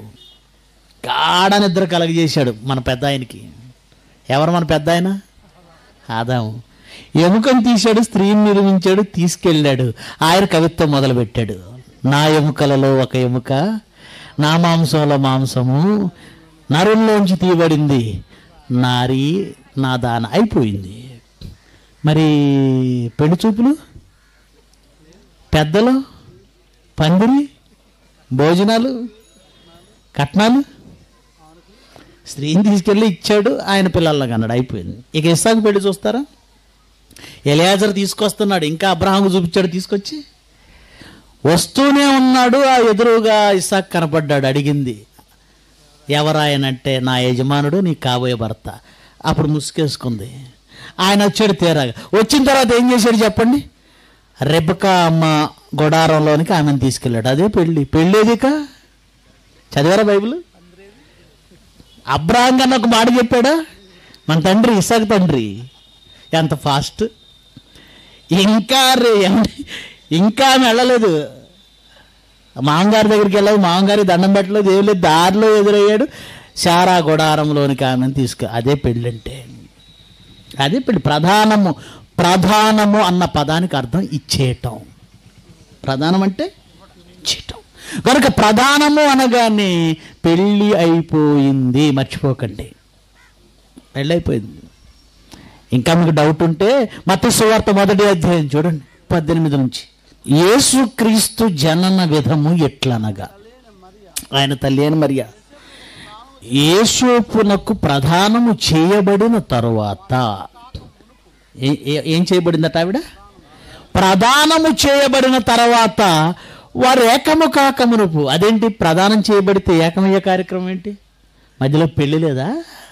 గాఢ నిద్ర కలగజేశాడు మన పెద్ద ఆయనకి ఎవరు మన పెద్ద ఆయన ఆదాము ఎముకను తీశాడు స్త్రీని నిర్మించాడు తీసుకెళ్ళాడు ఆయన కవిత్వం మొదలుపెట్టాడు నా ఎముకలలో ఒక ఎముక నా మాంసంలో మాంసము నరుల్లోంచి తీయబడింది నారి నా దాన అయిపోయింది మరి పెళ్లి చూపులు పెద్దలు పందిరి భోజనాలు కట్నాలు స్త్రీని తీసుకెళ్ళి ఇచ్చాడు ఆయన పిల్లల్లోకి అన్నాడు అయిపోయింది ఇక ఇస్సాకు పెళ్లి చూస్తారా ఎలియాజర్ తీసుకొస్తున్నాడు ఇంకా అబ్రహాంకు చూపించాడు తీసుకొచ్చి వస్తూనే ఉన్నాడు ఆ ఎదురుగా ఇస్సాక్ కనపడ్డాడు అడిగింది ఎవరాయనంటే నా యజమానుడు నీ కాబోయే భర్త అప్పుడు ముసుకేసుకుంది ఆయన వచ్చాడు తీరాగా వచ్చిన తర్వాత ఏం చేశాడు చెప్పండి రెబ్బక అమ్మ గొడారంలోనికి ఆమెను తీసుకెళ్ళాడు అదే పెళ్ళి పెళ్ళేదిక చదివారా బైబిల్ అబ్రాహం కన్నా ఒక మాట చెప్పాడా మన తండ్రి ఇసాక్ తండ్రి ఎంత ఫాస్ట్ ఇంకా రే ఇంకా ఆమె వెళ్ళలేదు మామగారి దగ్గరికి వెళ్ళదు మామగారి దండం పెట్టలేదు ఏం లేదు దారిలో ఎదురయ్యాడు శారా గుడారంలోనికి ఆమెను తీసుకు అదే పెళ్ళంటే అదే పెళ్ళి ప్రధానము ప్రధానము అన్న పదానికి అర్థం ఇచ్చేయటం ప్రధానం అంటే ఇచ్చేయటం కనుక ప్రధానము అనగానే పెళ్ళి అయిపోయింది మర్చిపోకండి పెళ్ళి అయిపోయింది ఇంకా మీకు డౌట్ ఉంటే మత సువార్త మొదటి అధ్యాయం చూడండి పద్దెనిమిది నుంచి యేసుక్రీస్తు జనన విధము ఎట్లనగా ఆయన తల్లి అని మరియా యేసోపునకు ప్రధానము చేయబడిన తరువాత ఏ- ఏ- ఏం చేయబడిందట ఆవిడ ప్రధానము చేయబడిన తర్వాత వారు ఏకము కాకమునుపు అదేంటి ప్రదానం చేయబడితే ఏకమయ్యే కార్యక్రమం ఏంటి మధ్యలో పెళ్లి లేదా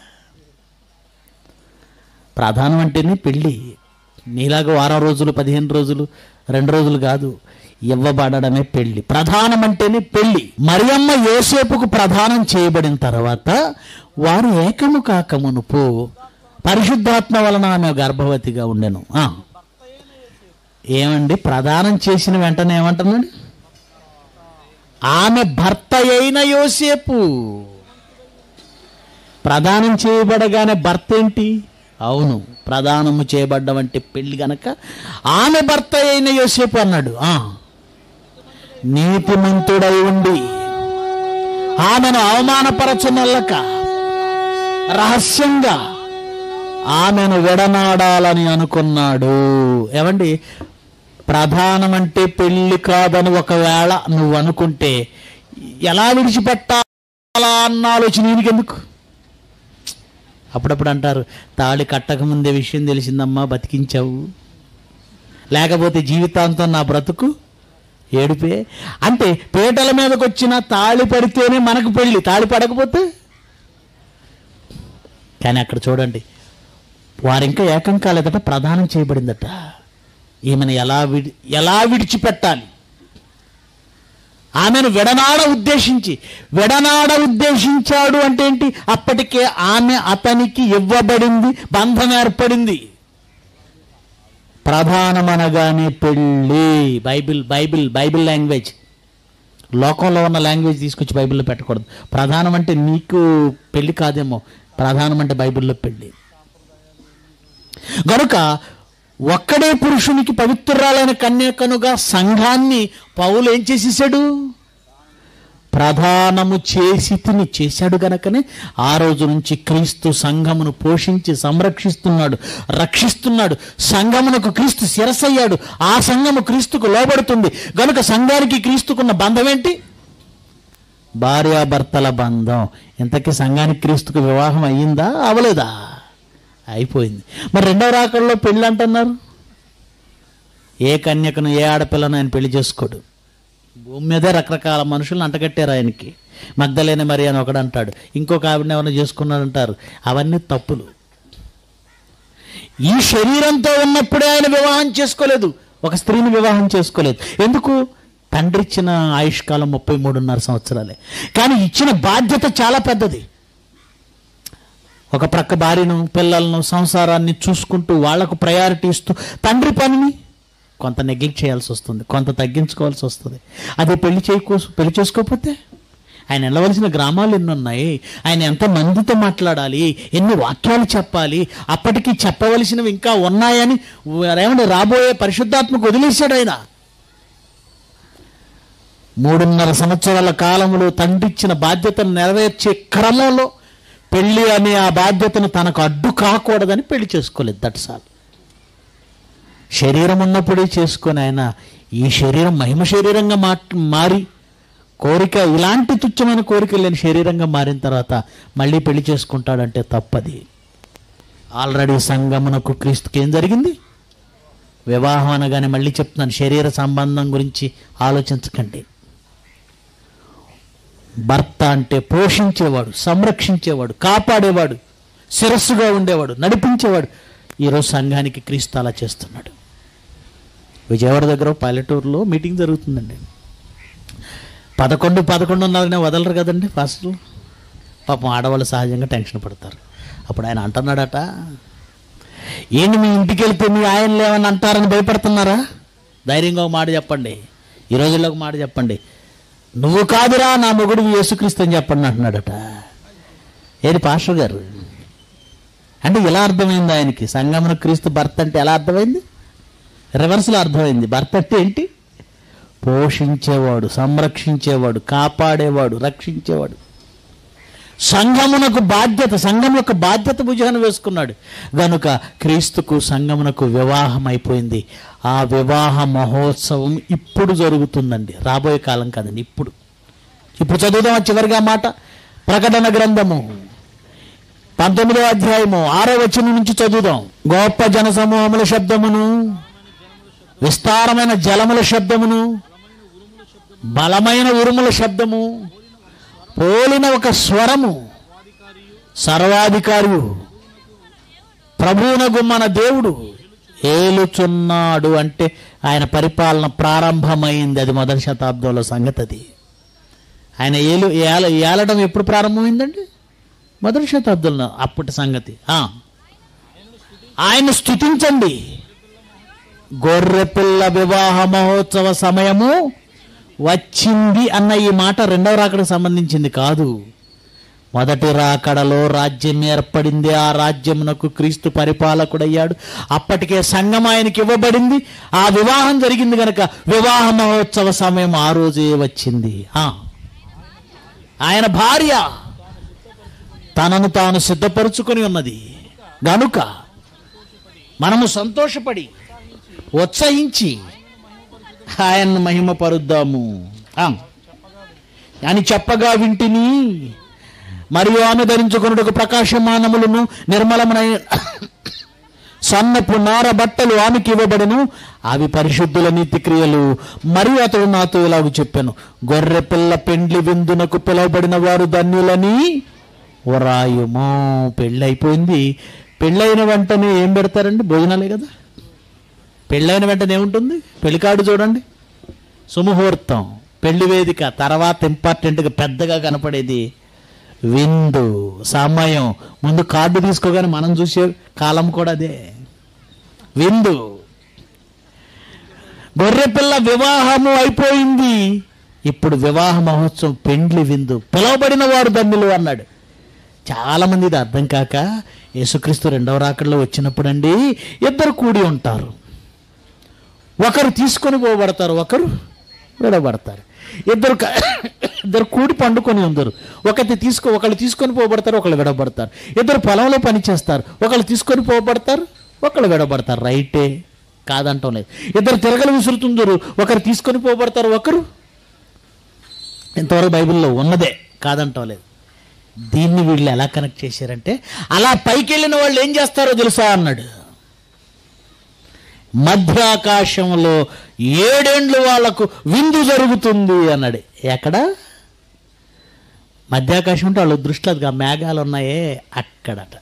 ప్రధానం అంటేనే పెళ్ళి నీలాగా వారం రోజులు పదిహేను రోజులు రెండు రోజులు కాదు ఇవ్వబడమే పెళ్లి ప్రధానం అంటేనే పెళ్లి మరియమ్మ యోసేపుకు ప్రధానం చేయబడిన తర్వాత వారు ఏకము కాకమునుపు పరిశుద్ధాత్మ వలన ఆమె గర్భవతిగా ఉండెను ఆ. ఏమండి ప్రదానం చేసిన వెంటనే ఏమంటున్నాడు ఆమె భర్త అయిన యోసేపు ప్రదానం చేయబడగానే భర్త ఏంటి అవును ప్రదానము చేయబడ్డం అంటే పెళ్లి గనక ఆమె భర్త అయిన యోసేపు అన్నాడు ఆ నీతిమంతుడై ఉండి ఆమెను అవమానపరచనల్లక రహస్యంగా ఆమెను విడనాడాలని అనుకున్నాడు ఏమండి ప్రధానమంటే పెళ్లి కాదని ఒకవేళ నువ్వు అనుకుంటే ఎలా విడిచిపెట్టాలా అన్న ఆలోచన నీకెందుకు అప్పుడప్పుడు అంటారు తాళి కట్టక ముందే విషయం తెలిసిందమ్మా బతికించావు లేకపోతే జీవితాంతం నా బ్రతుకు ఏడుపే అంటే పీటల మీదకి వచ్చిన తాళి పడితేనే మనకు పెళ్ళి తాళి పడకపోతే కానీ అక్కడ చూడండి వారు ఇంకా ఏకం కాలేదట ప్రదానం చేయబడిందట ఈమెను ఎలా విడి ఎలా విడిచిపెట్టాలి ఆమెను విడనాడ ఉద్దేశించి విడనాడ ఉద్దేశించాడు అంటే ఏంటి అప్పటికే ఆమె అతనికి ఇవ్వబడింది బంధం ఏర్పడింది ప్రధానమనగానే పెళ్ళి బైబిల్ బైబిల్ బైబిల్ లాంగ్వేజ్ లోకంలో ఉన్న లాంగ్వేజ్ తీసుకొచ్చి బైబిల్లో పెట్టకూడదు ప్రధానం అంటే నీకు పెళ్లి కాదేమో ప్రధానం అంటే బైబిల్లో పెళ్ళి గనుక ఒక్కడే పురుషునికి పవిత్రురాలైన కన్యకనుగా సంఘాన్ని పౌలు ఏం చేసేసాడు ప్రధానము చేసి తిని చేశాడు గనకనే ఆ రోజు నుంచి క్రీస్తు సంఘమును పోషించి సంరక్షిస్తున్నాడు రక్షిస్తున్నాడు సంఘమునకు క్రీస్తు శిరసయ్యాడు ఆ సంఘము క్రీస్తుకు లోబడుతుంది గనుక సంఘానికి క్రీస్తుకున్న బంధం ఏంటి భార్యాభర్తల బంధం ఇంతకీ సంఘానికి క్రీస్తుకు వివాహం అయ్యిందా అవలేదా అయిపోయింది మరి రెండవ రాకడలో పెళ్ళి అంటున్నారు ఏ కన్యకను ఏ ఆడపిల్లను ఆయన పెళ్లి చేసుకోడు భూమి మీదే రకరకాల మనుషులను అంటగట్టారు ఆయనకి మగ్ధలేని మరి అని ఒకడు అంటాడు ఇంకొక ఆవిడని ఎవరైనా చేసుకున్నాడు అంటారు అవన్నీ తప్పులు ఈ శరీరంతో ఉన్నప్పుడే ఆయన వివాహం చేసుకోలేదు ఒక స్త్రీని వివాహం చేసుకోలేదు ఎందుకు తండ్రి ఇచ్చిన ఆయుష్కాలం ముప్పై మూడున్నర సంవత్సరాలే కానీ ఇచ్చిన బాధ్యత చాలా పెద్దది ఒక ప్రక్క భార్యను పిల్లలను సంసారాన్ని చూసుకుంటూ వాళ్లకు ప్రయారిటీ ఇస్తూ తండ్రి పనిని కొంత నెగ్లెక్ట్ చేయాల్సి వస్తుంది కొంత తగ్గించుకోవాల్సి వస్తుంది అదే పెళ్లి చేయకో పెళ్లి చేసుకోకపోతే ఆయన వెళ్ళవలసిన గ్రామాలు ఎన్ని ఉన్నాయి ఆయన ఎంత మందితో మాట్లాడాలి ఎన్ని వాక్యాలు చెప్పాలి అప్పటికి చెప్పవలసినవి ఇంకా ఉన్నాయని ఏమంటే రాబోయే పరిశుద్ధాత్మకు వదిలేశాడు ఆయన మూడున్నర సంవత్సరాల కాలంలో తండ్రిచ్చిన బాధ్యతను నెరవేర్చే క్రమంలో పెళ్లి అనే ఆ బాధ్యతను తనకు అడ్డు కాకూడదని పెళ్లి చేసుకోలేదు దట్స్ ఆల్ శరీరం ఉన్నప్పుడే చేసుకొని ఆయన ఈ శరీరం మహిమ శరీరంగా మా మారి కోరిక ఇలాంటి తుచ్చమైన కోరిక లేని శరీరంగా మారిన తర్వాత మళ్ళీ పెళ్లి చేసుకుంటాడంటే తప్పది ఆల్రెడీ సంగమునకు క్రీస్తుకి ఏం జరిగింది వివాహం అనగానే మళ్ళీ చెప్తున్నాను శరీర సంబంధం గురించి ఆలోచించకండి భర్త అంటే పోషించేవాడు సంరక్షించేవాడు కాపాడేవాడు శిరస్సుగా ఉండేవాడు నడిపించేవాడు ఈరోజు సంఘానికి క్రీస్తు అలా చేస్తున్నాడు విజయవాడ దగ్గర ఒక పల్లెటూరులో మీటింగ్ జరుగుతుందండి పదకొండు పదకొండున్నరనే వదలరు కదండి ఫస్ట్ పాపం ఆడవాళ్ళు సహజంగా టెన్షన్ పడతారు అప్పుడు ఆయన అంటున్నాడట ఏంటి మీ ఇంటికి వెళ్తే మీ ఆయనలు ఏమని అంటారని భయపడుతున్నారా ధైర్యంగా ఒక మాట చెప్పండి ఈ రోజుల్లో ఒక మాట చెప్పండి నువ్వు కాదురా నా మొగుడు యేసుక్రీస్తు అని చెప్పండి అంటున్నాడట ఏది పాస్టర్ గారు అంటే ఇలా అర్థమైంది ఆయనకి సంగమన క్రీస్తు భర్త అంటే ఎలా అర్థమైంది రివర్స్లో అర్థమైంది భర్త అంటే ఏంటి పోషించేవాడు సంరక్షించేవాడు కాపాడేవాడు రక్షించేవాడు సంఘమునకు బాధ్యత సంఘం యొక్క బాధ్యత భుజాన వేసుకున్నాడు గనుక క్రీస్తుకు సంఘమునకు వివాహం అయిపోయింది ఆ వివాహ మహోత్సవం ఇప్పుడు జరుగుతుందండి రాబోయే కాలం కాదండి ఇప్పుడు ఇప్పుడు చదువుదాం ఆ చివరిగా మాట ప్రకటన గ్రంథము పంతొమ్మిదో అధ్యాయము ఆరో వచనం నుంచి చదువుదాం గొప్ప జనసమూహముల శబ్దమును విస్తారమైన జలముల శబ్దమును బలమైన ఉరుముల శబ్దము పోలిన ఒక స్వరము సర్వాధికారియు ప్రభువునగు మన దేవుడు ఏలుచున్నాడు అంటే ఆయన పరిపాలన ప్రారంభమైంది అది మొదటి శతాబ్దంలో సంగతి అది ఆయన ఏలు ఏల ఏలడం ఎప్పుడు ప్రారంభమైందండి మొదటి శతాబ్దంలో అప్పటి సంగతి ఆ. ఆయన స్థుతించండి గొర్రెపిల్ల వివాహ మహోత్సవ సమయము వచ్చింది అన్న ఈ మాట రెండవ రాకడకు సంబంధించింది కాదు మొదటి రాకడలో రాజ్యం ఏర్పడింది ఆ రాజ్యమునకు క్రీస్తు పరిపాలకుడయ్యాడు అప్పటికే సంఘం ఆయనకి ఇవ్వబడింది ఆ వివాహం జరిగింది గనక వివాహ మహోత్సవ సమయం ఆ రోజే వచ్చింది ఆ. ఆయన భార్య తనను తాను సిద్ధపరుచుకొని ఉన్నది గనుక మనము సంతోషపడి ఉత్సహించి ఆయన్ను మహిమపరుద్దాము ఆ. అని చెప్పగా వింటిని మరియు ఆమె ధరించుకున్నట్టు ప్రకాశమానములను నిర్మలమైన సన్నపు నార బట్టలు ఆమెకి ఇవ్వబడను అవి పరిశుద్ధుల నీతి క్రియలు మరియు అతడు నాతో ఇలాగ చెప్పాను గొర్రె పిల్ల పెండ్లి విందునకు పిలువబడిన వారు ధన్యులని వరాయుమో పెళ్ళి అయిపోయింది పెళ్ళైన వెంటనే ఏం పెడతారండి భోజనాలే కదా పెళ్ళైన వెంటనే ఏముంటుంది పెళ్లికాడు చూడండి సుముహూర్తం పెళ్లి వేదిక తర్వాత ఇంపార్టెంట్గా పెద్దగా కనపడేది విందు సమయం ముందు కార్డు తీసుకోగానే మనం చూసే కాలం కూడా అదే విందు గొర్రెపిల్ల వివాహము అయిపోయింది ఇప్పుడు వివాహ మహోత్సవం పెండ్లి విందు పిలువబడిన వారు ధన్యులు అన్నాడు చాలా మంది ఇది అర్థం కాక యేసుక్రీస్తు రెండవ రాకడలో వచ్చినప్పుడండి ఇద్దరు కూడి ఉంటారు ఒకరు తీసుకొని పోబడతారు ఒకరు విడబడతారు ఇద్దరు క- ఇద్దరు కూడి పండుకొని ఉందరు ఒకటి తీసుకో ఒకళ్ళు తీసుకొని పోబడతారు ఒకళ్ళు విడబడతారు ఇద్దరు పొలంలో పని చేస్తారు ఒకళ్ళు తీసుకొని పోబడతారు ఒకళ్ళు విడబడతారు రైటే కాదంటాం లేదు ఇద్దరు తిరగలు విసురుతుందరు ఒకరు తీసుకొని పోబడతారు ఒకరు ఇంతవరకు బైబిల్లో ఉన్నదే కాదంటలేదు దీన్ని వీళ్ళు ఎలా కనెక్ట్ చేశారంటే అలా పైకి వెళ్ళిన వాళ్ళు ఏం చేస్తారో తెలుసా అన్నాడు మధ్యాకాశంలో ఏడేండ్లు వాళ్లకు విందు జరుగుతుంది అన్నాడు ఎక్కడ మధ్యాకాశం అంటే వాళ్ళు దృష్టిలో అది మేఘాలు ఉన్నాయే అక్కడట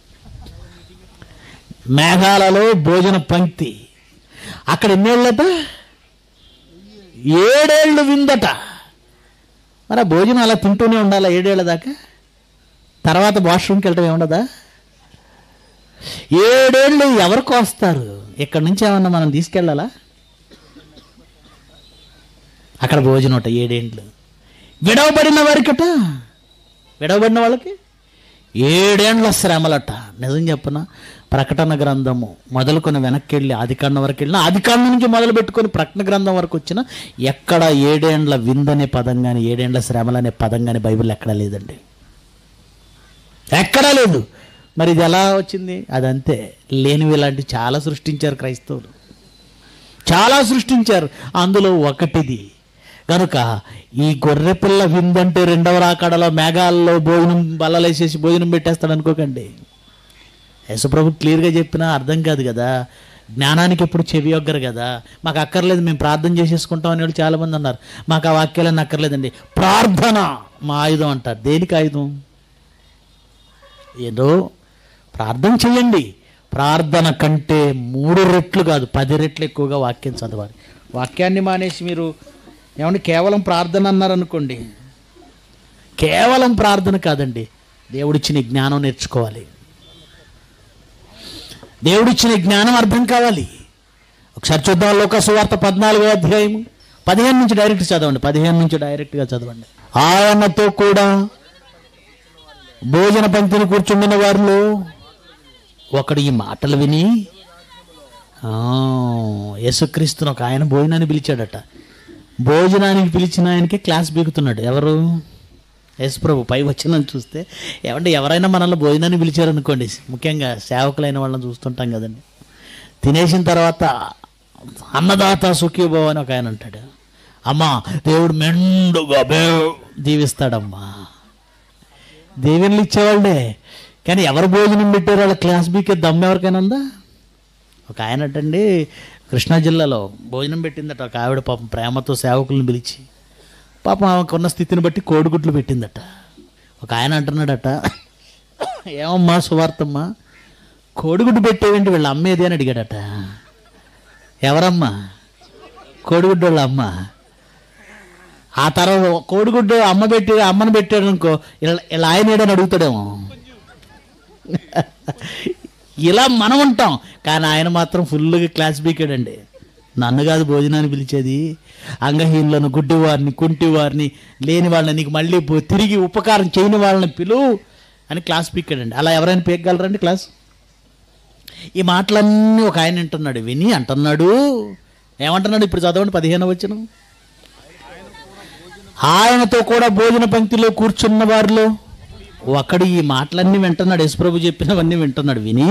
మేఘాలలో భోజన పంక్తి అక్కడ ఎన్నేళ్ళట ఏడేళ్ళు విందట మరి ఆ భోజనం అలా తింటూనే ఉండాలా ఏడేళ్ల దాకా తర్వాత వాష్రూమ్కి వెళ్ళడం ఏముండదా ఏడేళ్ళు ఎవరికి వస్తారు ఇక్కడ నుంచి ఏమన్నా మనం తీసుకెళ్ళాలా అక్కడ భోజనం అట ఏడేండ్లు విడవబడిన వారికట విడవబడిన వాళ్ళకి ఏడేండ్ల శ్రమలట నిజం చెప్పన ప్రకటన గ్రంథము మొదలుకొని వెనక్కి వెళ్ళి ఆదికాండం వరకు వెళ్ళిన ఆదికాండం నుంచి మొదలు పెట్టుకొని ప్రకటన గ్రంథం వరకు వచ్చిన ఎక్కడ ఏడేండ్ల విందనే పదం కానీ ఏడేండ్ల శ్రమలనే పదం కానీ బైబిల్ ఎక్కడా లేదండి ఎక్కడా లేదు మరి ఇది ఎలా వచ్చింది అదంతే లేనివి ఇలాంటి చాలా సృష్టించారు క్రైస్తవులు చాలా సృష్టించారు అందులో ఒకటిది కనుక ఈ గొర్రెపిల్ల విందంటే రెండవ రాకడలో మేఘాల్లో భోజనం బల్లలేసేసి భోజనం పెట్టేస్తాడు అనుకోకండి యశుప్రభు క్లియర్గా చెప్పినా అర్థం కాదు కదా జ్ఞానానికి ఎప్పుడు చెవి ఒగ్గరు కదా మాకు అక్కర్లేదు మేము ప్రార్థన చేసేసుకుంటాం అని వాళ్ళు చాలామంది అన్నారు మాకు ఆ వాక్యాలన్నీ అక్కర్లేదండి ప్రార్థన మా ఆయుధం అంటారు దేనికి ఆయుధం ఏదో ప్రార్థన చేయండి ప్రార్థన కంటే మూడు రెట్లు కాదు పది రెట్లు ఎక్కువగా వాక్యం చదవాలి వాక్యాన్ని మానేసి మీరు ఏమంటే కేవలం ప్రార్థన అన్నారనుకోండి కేవలం ప్రార్థన కాదండి దేవుడిచ్చిన జ్ఞానం నేర్చుకోవాలి దేవుడిచ్చిన జ్ఞానం అర్థం కావాలి ఒకసారి చూద్దాం లోకసువార్త పద్నాలుగో అధ్యాయం పదిహేను నుంచి డైరెక్ట్ చదవండి పదిహేను నుంచి డైరెక్ట్గా చదవండి ఆయనతో కూడా భోజన పంక్తిని కూర్చుండిన వారిలో ఒకడు ఈ మాటలు విని ఆ, యేసుక్రీస్తును ఒక ఆయన భోజనాన్ని పిలిచాడట భోజనానికి పిలిచిన ఆయనకి క్లాస్ బీగుతున్నాడు ఎవరు యేసుప్రభు పై వచ్చిందని చూస్తే ఏమంటే ఎవరైనా మనల్ని భోజనాన్ని పిలిచారనుకోండి ముఖ్యంగా సేవకులైన వాళ్ళని చూస్తుంటాం కదండి తినేసిన తర్వాత అన్నదాత సుఖీభవ అని ఒక ఆయన అంటాడు అమ్మా దేవుడు మెండుగా బే దీవిస్తాడమ్మా దేవుళ్ళు ఇచ్చేవాళ్ళే కానీ ఎవరు భోజనం పెట్టారు వాళ్ళ క్లాస్ బీకే దమ్ము ఎవరికైనా ఉందా ఒక ఆయన అటండి కృష్ణా జిల్లాలో భోజనం పెట్టిందట ఒక ఆవిడ పాపం ప్రేమతో సేవకులను పిలిచి పాపం ఆమెకున్న స్థితిని బట్టి కోడిగుడ్లు పెట్టిందట ఒక ఆయన అంటున్నాడట ఏమమ్మా సువార్తమ్మా కోడిగుడ్డు పెట్టేవేంటి వీళ్ళ అమ్మేది అని అడిగాడట ఎవరమ్మా కోడిగుడ్డు వాళ్ళ అమ్మ ఆ తర్వాత కోడిగుడ్డు అమ్మ పెట్టి అమ్మని పెట్టాడు అనుకో ఇలా ఇలా ఆయన ఏడని అడుగుతాడేమో ఇలా మనం ఉంటాం కానీ ఆయన మాత్రం ఫుల్గా క్లాస్ బీకాడండి నన్ను కాదు భోజనాన్ని పిలిచేది అంగహీనులను గుడ్డివారిని కుంటివారిని లేని వాళ్ళని నీకు మళ్ళీ పో- తిరిగి ఉపకారం చేయని వాళ్ళని పిలువు అని క్లాస్ పీకాడండి అలా ఎవరైనా పీకగలరండి క్లాస్ ఈ మాటలన్నీ ఒక ఆయన వింటున్నాడు విని అంటున్నాడు ఏమంటున్నాడు ఇప్పుడు చదవండి పదిహేను వచ్చిన ఆయనతో కూడా భోజన పంక్తిలో కూర్చున్న వారిలో ఒకడు ఈ మాటలన్నీ వింటున్నాడు యశ్ప్రభు చెప్పినవన్నీ వింటున్నాడు విని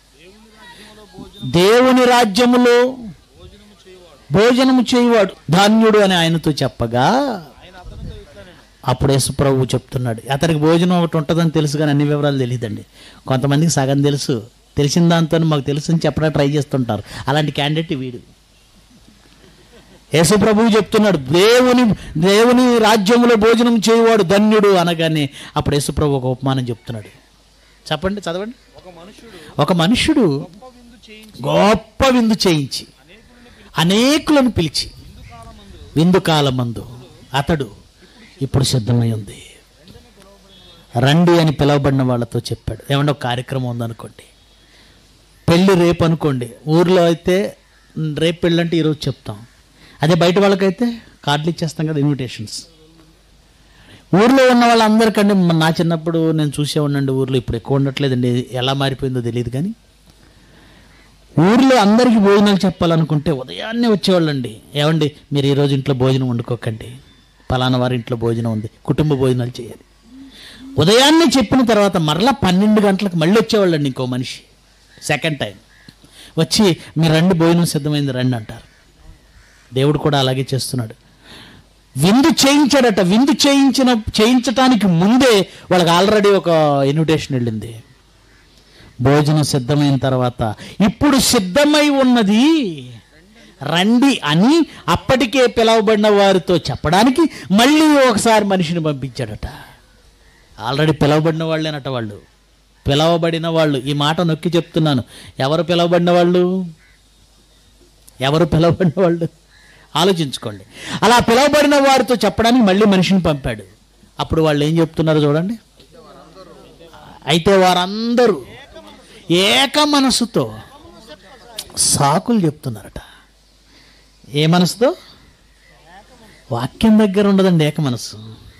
దేవుని రాజ్యములో భోజనము చేయువాడు ధాన్యుడు అని ఆయనతో చెప్పగా అప్పుడు యేసుప్రభు చెప్తున్నాడు అతనికి భోజనం ఒకటి ఉంటుందని తెలుసు కానీ అన్ని వివరాలు తెలియదండి కొంతమందికి సగం తెలుసు తెలిసిన దాంతో మాకు తెలుసు అని చెప్పడానికి ట్రై చేస్తుంటారు అలాంటి క్యాండిడేట్ వీడు యేసు ప్రభువు చెప్తున్నాడు దేవుని దేవుని రాజ్యంలో భోజనం చేయువాడు ధన్యుడు అనగానే అప్పుడు యేసు ప్రభు ఒక ఉపమానం చెప్తున్నాడు చెప్పండి చదవండి ఒక మనుష్యుడు గొప్ప విందు చేయించి అనేకులను పిలిచి విందు కాలమందు అతడు ఇప్పుడు సిద్ధమై ఉంది రండి అని పిలువబడిన వాళ్ళతో చెప్పాడు ఏమన్నా ఒక కార్యక్రమం ఉందనుకోండి పెళ్ళి రేపు అనుకోండి ఊర్లో అయితే "ఉమ్, రేపు పెళ్ళి అంటే ఈరోజు చెప్తాం అదే బయట వాళ్ళకైతే కార్డులు ఇచ్చేస్తాం కదా ఇన్విటేషన్స్ ఊర్లో ఉన్న వాళ్ళందరికంటే మ- నా చిన్నప్పుడు నేను చూసే ఉండండి ఊర్లో ఇప్పుడు ఎక్కువ ఉండట్లేదండి ఎలా మారిపోయిందో తెలియదు కానీ ఊర్లో అందరికీ భోజనాలు చెప్పాలనుకుంటే ఉదయాన్నే వచ్చేవాళ్ళండి ఏమండి మీరు ఈరోజు ఇంట్లో భోజనం వండుకోకండి పలానా వారి ఇంట్లో భోజనం ఉంది కుటుంబ భోజనాలు చేయాలి ఉదయాన్నే చెప్పిన తర్వాత మరలా పన్నెండు గంటలకు మళ్ళీ వచ్చేవాళ్ళండి ఇంకో మనిషి సెకండ్ టైం వచ్చి మీరు రండి భోజనం సిద్ధమైంది రండి అంటారు దేవుడు కూడా అలాగే చేస్తున్నాడు విందు చేయించాడట విందు చేయించిన చేయించటానికి ముందే వాళ్ళకి ఆల్రెడీ ఒక ఇన్విటేషన్ వెళ్ళింది భోజనం సిద్ధమైన తర్వాత ఇప్పుడు సిద్ధమై ఉన్నది రండి అని అప్పటికే పిలవబడిన వారితో చెప్పడానికి మళ్ళీ ఒకసారి మనిషిని పంపించాడట ఆల్రెడీ పిలవబడిన వాళ్ళేనట వాళ్ళు పిలవబడిన వాళ్ళు ఈ మాట నొక్కి చెప్తున్నాను ఎవరు పిలవబడిన వాళ్ళు ఎవరు పిలవబడిన వాళ్ళు ఆలోచించుకోండి అలా పిలవబడిన వారితో చెప్పడానికి మళ్ళీ మనిషిని పంపాడు అప్పుడు వాళ్ళు ఏం చెప్తున్నారు చూడండి అయితే వారందరూ ఏక మనసుతో సాకులు చెప్తున్నారట ఏ మనసుతో వాక్యం దగ్గర ఉండదండి ఏక మనసు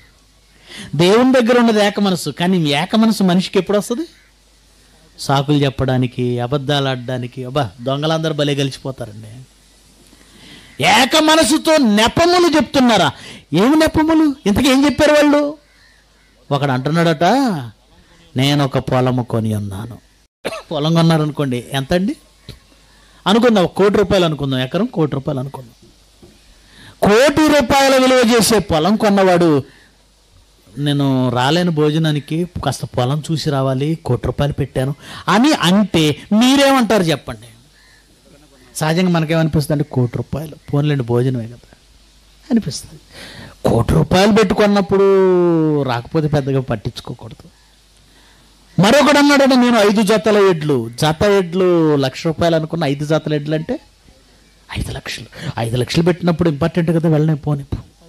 దేవుని దగ్గర ఉన్నది ఏక మనసు కానీ ఏక మనసు మనిషికి ఎప్పుడు వస్తుంది సాకులు చెప్పడానికి అబద్ధాలు ఆడడానికి అబ్బా దొంగలందరూ భలే గెలిచిపోతారండి ఏక మనసుతో నెపములు చెప్తున్నారా ఏమి నెపములు ఇంతకీ ఏం చెప్పారు వాళ్ళు ఒకడు అంటున్నాడట నేను ఒక పొలము కొని ఉన్నాను పొలం కొన్నారనుకోండి ఎంత అండి అనుకుందాం ఒక కోటి రూపాయలు అనుకుందాం ఎకరం కోటి రూపాయలు అనుకుందాం కోటి రూపాయల విలువ చేసే పొలం కొన్నవాడు నేను రాలేని భోజనానికి కాస్త పొలం చూసి రావాలి కోటి రూపాయలు పెట్టాను అని అంటే మీరేమంటారు చెప్పండి సహజంగా మనకేమనిపిస్తుంది అంటే కోటి రూపాయలు పోన్లేండి భోజనమే కదా అనిపిస్తుంది కోటి రూపాయలు పెట్టుకున్నప్పుడు రాకపోతే పెద్దగా పట్టించుకోకూడదు మరొకడు అన్నాడు నేను ఐదు జతల ఎడ్లు జత ఎడ్లు లక్ష రూపాయలు అనుకున్న ఐదు జతల ఎడ్లు అంటే ఐదు లక్షలు ఐదు లక్షలు పెట్టినప్పుడు ఇంపార్టెంట్ కదా వెళ్ళనే పోని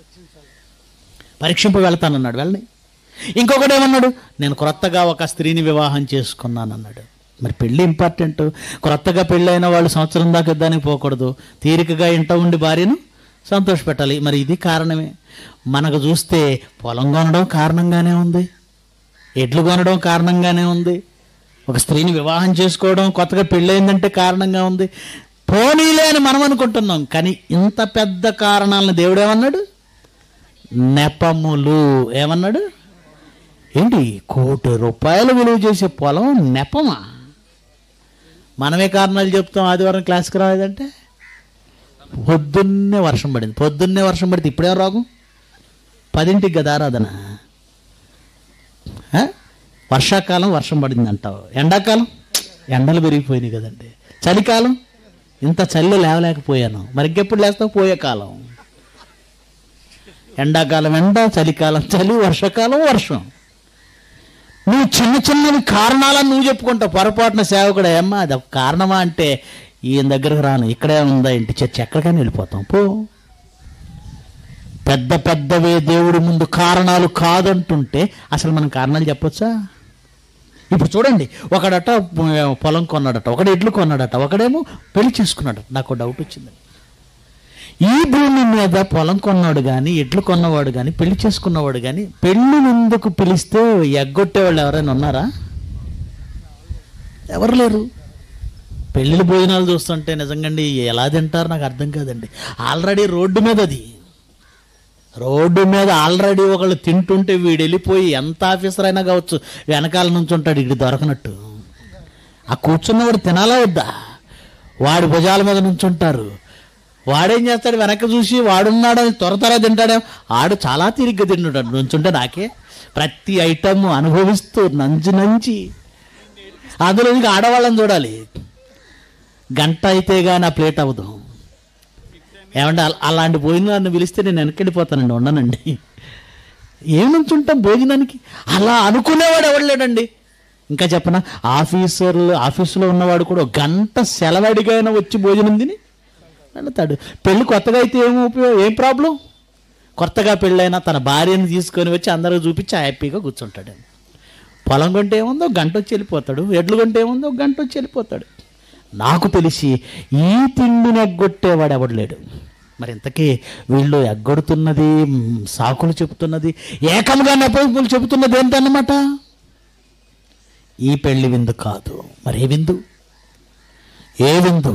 పరీక్షింప వెళ్తానన్నాడు వెళ్ళని ఇంకొకటి ఏమన్నాడు నేను క్రొత్తగా ఒక స్త్రీని వివాహం చేసుకున్నాను అన్నాడు మరి పెళ్ళి ఇంపార్టెంట్ క్రొత్తగా పెళ్ళైన వాళ్ళు సంవత్సరం దాకా యుద్ధానికి పోకూడదు తీరికగా ఇంట ఉండి భార్యను సంతోషపెట్టాలి మరి ఇది కారణమే మనకు చూస్తే పొలం కొనడం కారణంగానే ఉంది ఎడ్లు కొనడం కారణంగానే ఉంది ఒక స్త్రీని వివాహం చేసుకోవడం కొత్తగా పెళ్ళయిందంటే కారణంగా ఉంది పోనీలే అని మనం అనుకుంటున్నాం కానీ ఇంత పెద్ద కారణాలను దేవుడు ఏమన్నాడు నెపములు ఏమన్నాడు ఏంటి కోటి రూపాయలు విలువ చేసే పొలం నెపమా మనమే కారణాలు చెప్తాం ఆదివారం క్లాస్కి రాలేదంటే పొద్దున్నే వర్షం పడింది పొద్దున్నే వర్షం పడితే ఇప్పుడే రాగు పదింటికి కదా ఆరాధన ఆ? వర్షాకాలం వర్షం పడింది అంటావు ఎండాకాలం ఎండలు పెరిగిపోయినాయి కదండి చలికాలం ఇంత చలి లేవలేకపోయాను మరి ఇంకెప్పుడు లేస్తావు పోయే కాలం ఎండాకాలం ఎండ చలికాలం చలి వర్షాకాలం వర్షం నువ్వు చిన్న చిన్నవి కారణాలని నువ్వు చెప్పుకుంటావు పొరపాటున సేవకుడు ఏమ్మా అది ఒక కారణమా అంటే ఈయన దగ్గరకు రాను ఇక్కడే ఉందా ఇంటి చర్చ ఎక్కడికైనా వెళ్ళిపోతాం పో పెద్ద పెద్దవే దేవుడి ముందు కారణాలు కాదంటుంటే అసలు మనం కారణాలు చెప్పొచ్చా ఇప్పుడు చూడండి ఒకడట పొలం కొన్నాడట ఒకడు ఎడ్లు కొన్నాడట ఒకడేమో పెళ్లి చేసుకున్నాడట నాకు డౌట్ వచ్చింది ఈ భూమి మీద పొలం కొన్నాడు కానీ ఎడ్లు కొన్నవాడు కానీ పెళ్లి చేసుకున్నవాడు కానీ పెళ్లి ముందుకు పిలిస్తే ఎగ్గొట్టేవాళ్ళు ఎవరైనా ఉన్నారా ఎవరు లేరు పెళ్ళిళ్ళ భోజనాలు చూస్తుంటే నిజంగా ఎలా తింటారు నాకు అర్థం కాదండి ఆల్రెడీ రోడ్డు మీద అది రోడ్డు మీద ఆల్రెడీ ఒకళ్ళు తింటుంటే వీడు వెళ్ళిపోయి ఎంత ఆఫీసర్ అయినా కావచ్చు వెనకాల నుంచి ఉంటాడు ఇక్కడ దొరకనట్టు ఆ కూర్చున్నవాడు తినాలా వద్దా వాడి భుజాల మీద నుంచుంటారు వాడేం చేస్తాడు వెనక్కి చూసి వాడున్నాడని త్వర త్వర తింటాడే ఆడు చాలా తిరిగ్గా తింటుంటాడు నుంచుంటే నాకే ప్రతి ఐటమ్ అనుభవిస్తూ నంచి నంచి అందులో ఇంకా ఆడవాళ్ళని చూడాలి గంట అయితే కానీ ఆ ప్లేట్ అవ్వదు ఏమంటే అల- అలాంటి భోజనాన్ని పిలిస్తే నేను వెనకెళ్ళిపోతానండి ఉండనండి ఏం నుంచుంటాం భోజనానికి అలా అనుకునేవాడు ఎవడు లేడండి ఇంకా చెప్పనా ఆఫీసర్లు ఆఫీసులో ఉన్నవాడు కూడా ఒక గంట సెలవడిగైనా వచ్చి భోజనం తిని వెళ్తాడు పెళ్ళి కొత్తగా అయితే ఏం ఉపయోగం ఏం ప్రాబ్లం కొత్తగా పెళ్ళైనా తన భార్యను తీసుకొని వచ్చి అందరికి చూపించి హ్యాపీగా కూర్చుంటాడు పొలం కొంటే ఏముందో ఒక గంట వచ్చి వెళ్ళిపోతాడు ఎడ్లు కొంటే ఏముందో ఒక గంట వచ్చి వెళ్ళిపోతాడు నాకు తెలిసి ఈ తిండిని ఎగ్గొట్టేవాడు ఎవడు లేడు మరి ఇంతకీ వీళ్ళు ఎగ్గొడుతున్నది మ్, సాకులు చెబుతున్నది ఏకంగా నెపములు చెబుతున్నది ఏంటన్నమాట ఈ పెళ్లి విందు కాదు మరి ఏ విందు ఏ విందు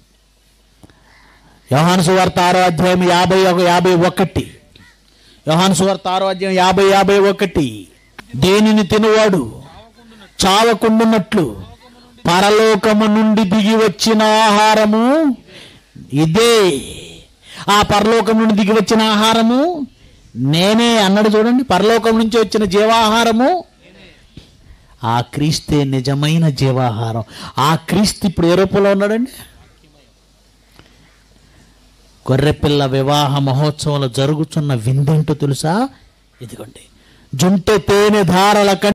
యోహాను సువార్త ఆరో అధ్యాయం యాభై ఒక యాభై ఒకటి యోహాను సువార్త ఆరో అధ్యాయం యాభై యాభై ఒకటి దేనిని తినువాడు చావకుండున్నట్లు పరలోకము నుండి దిగి వచ్చిన ఆహారము ఇదే ఆ పరలోకం నుండి దిగి వచ్చిన ఆహారము నేనే అన్నాడు చూడండి పరలోకం నుంచి వచ్చిన జీవాహారము ఆ క్రీస్తే నిజమైన జీవాహారం ఆ క్రీస్తు ఇప్పుడు ఏ రూపంలో ఉన్నాడండి గొర్రెపిల్ల వివాహ మహోత్సవంలో జరుగుతున్న విందేంటో తెలుసా ఇదిగోండి జుంటె తేనె ధారల కంటే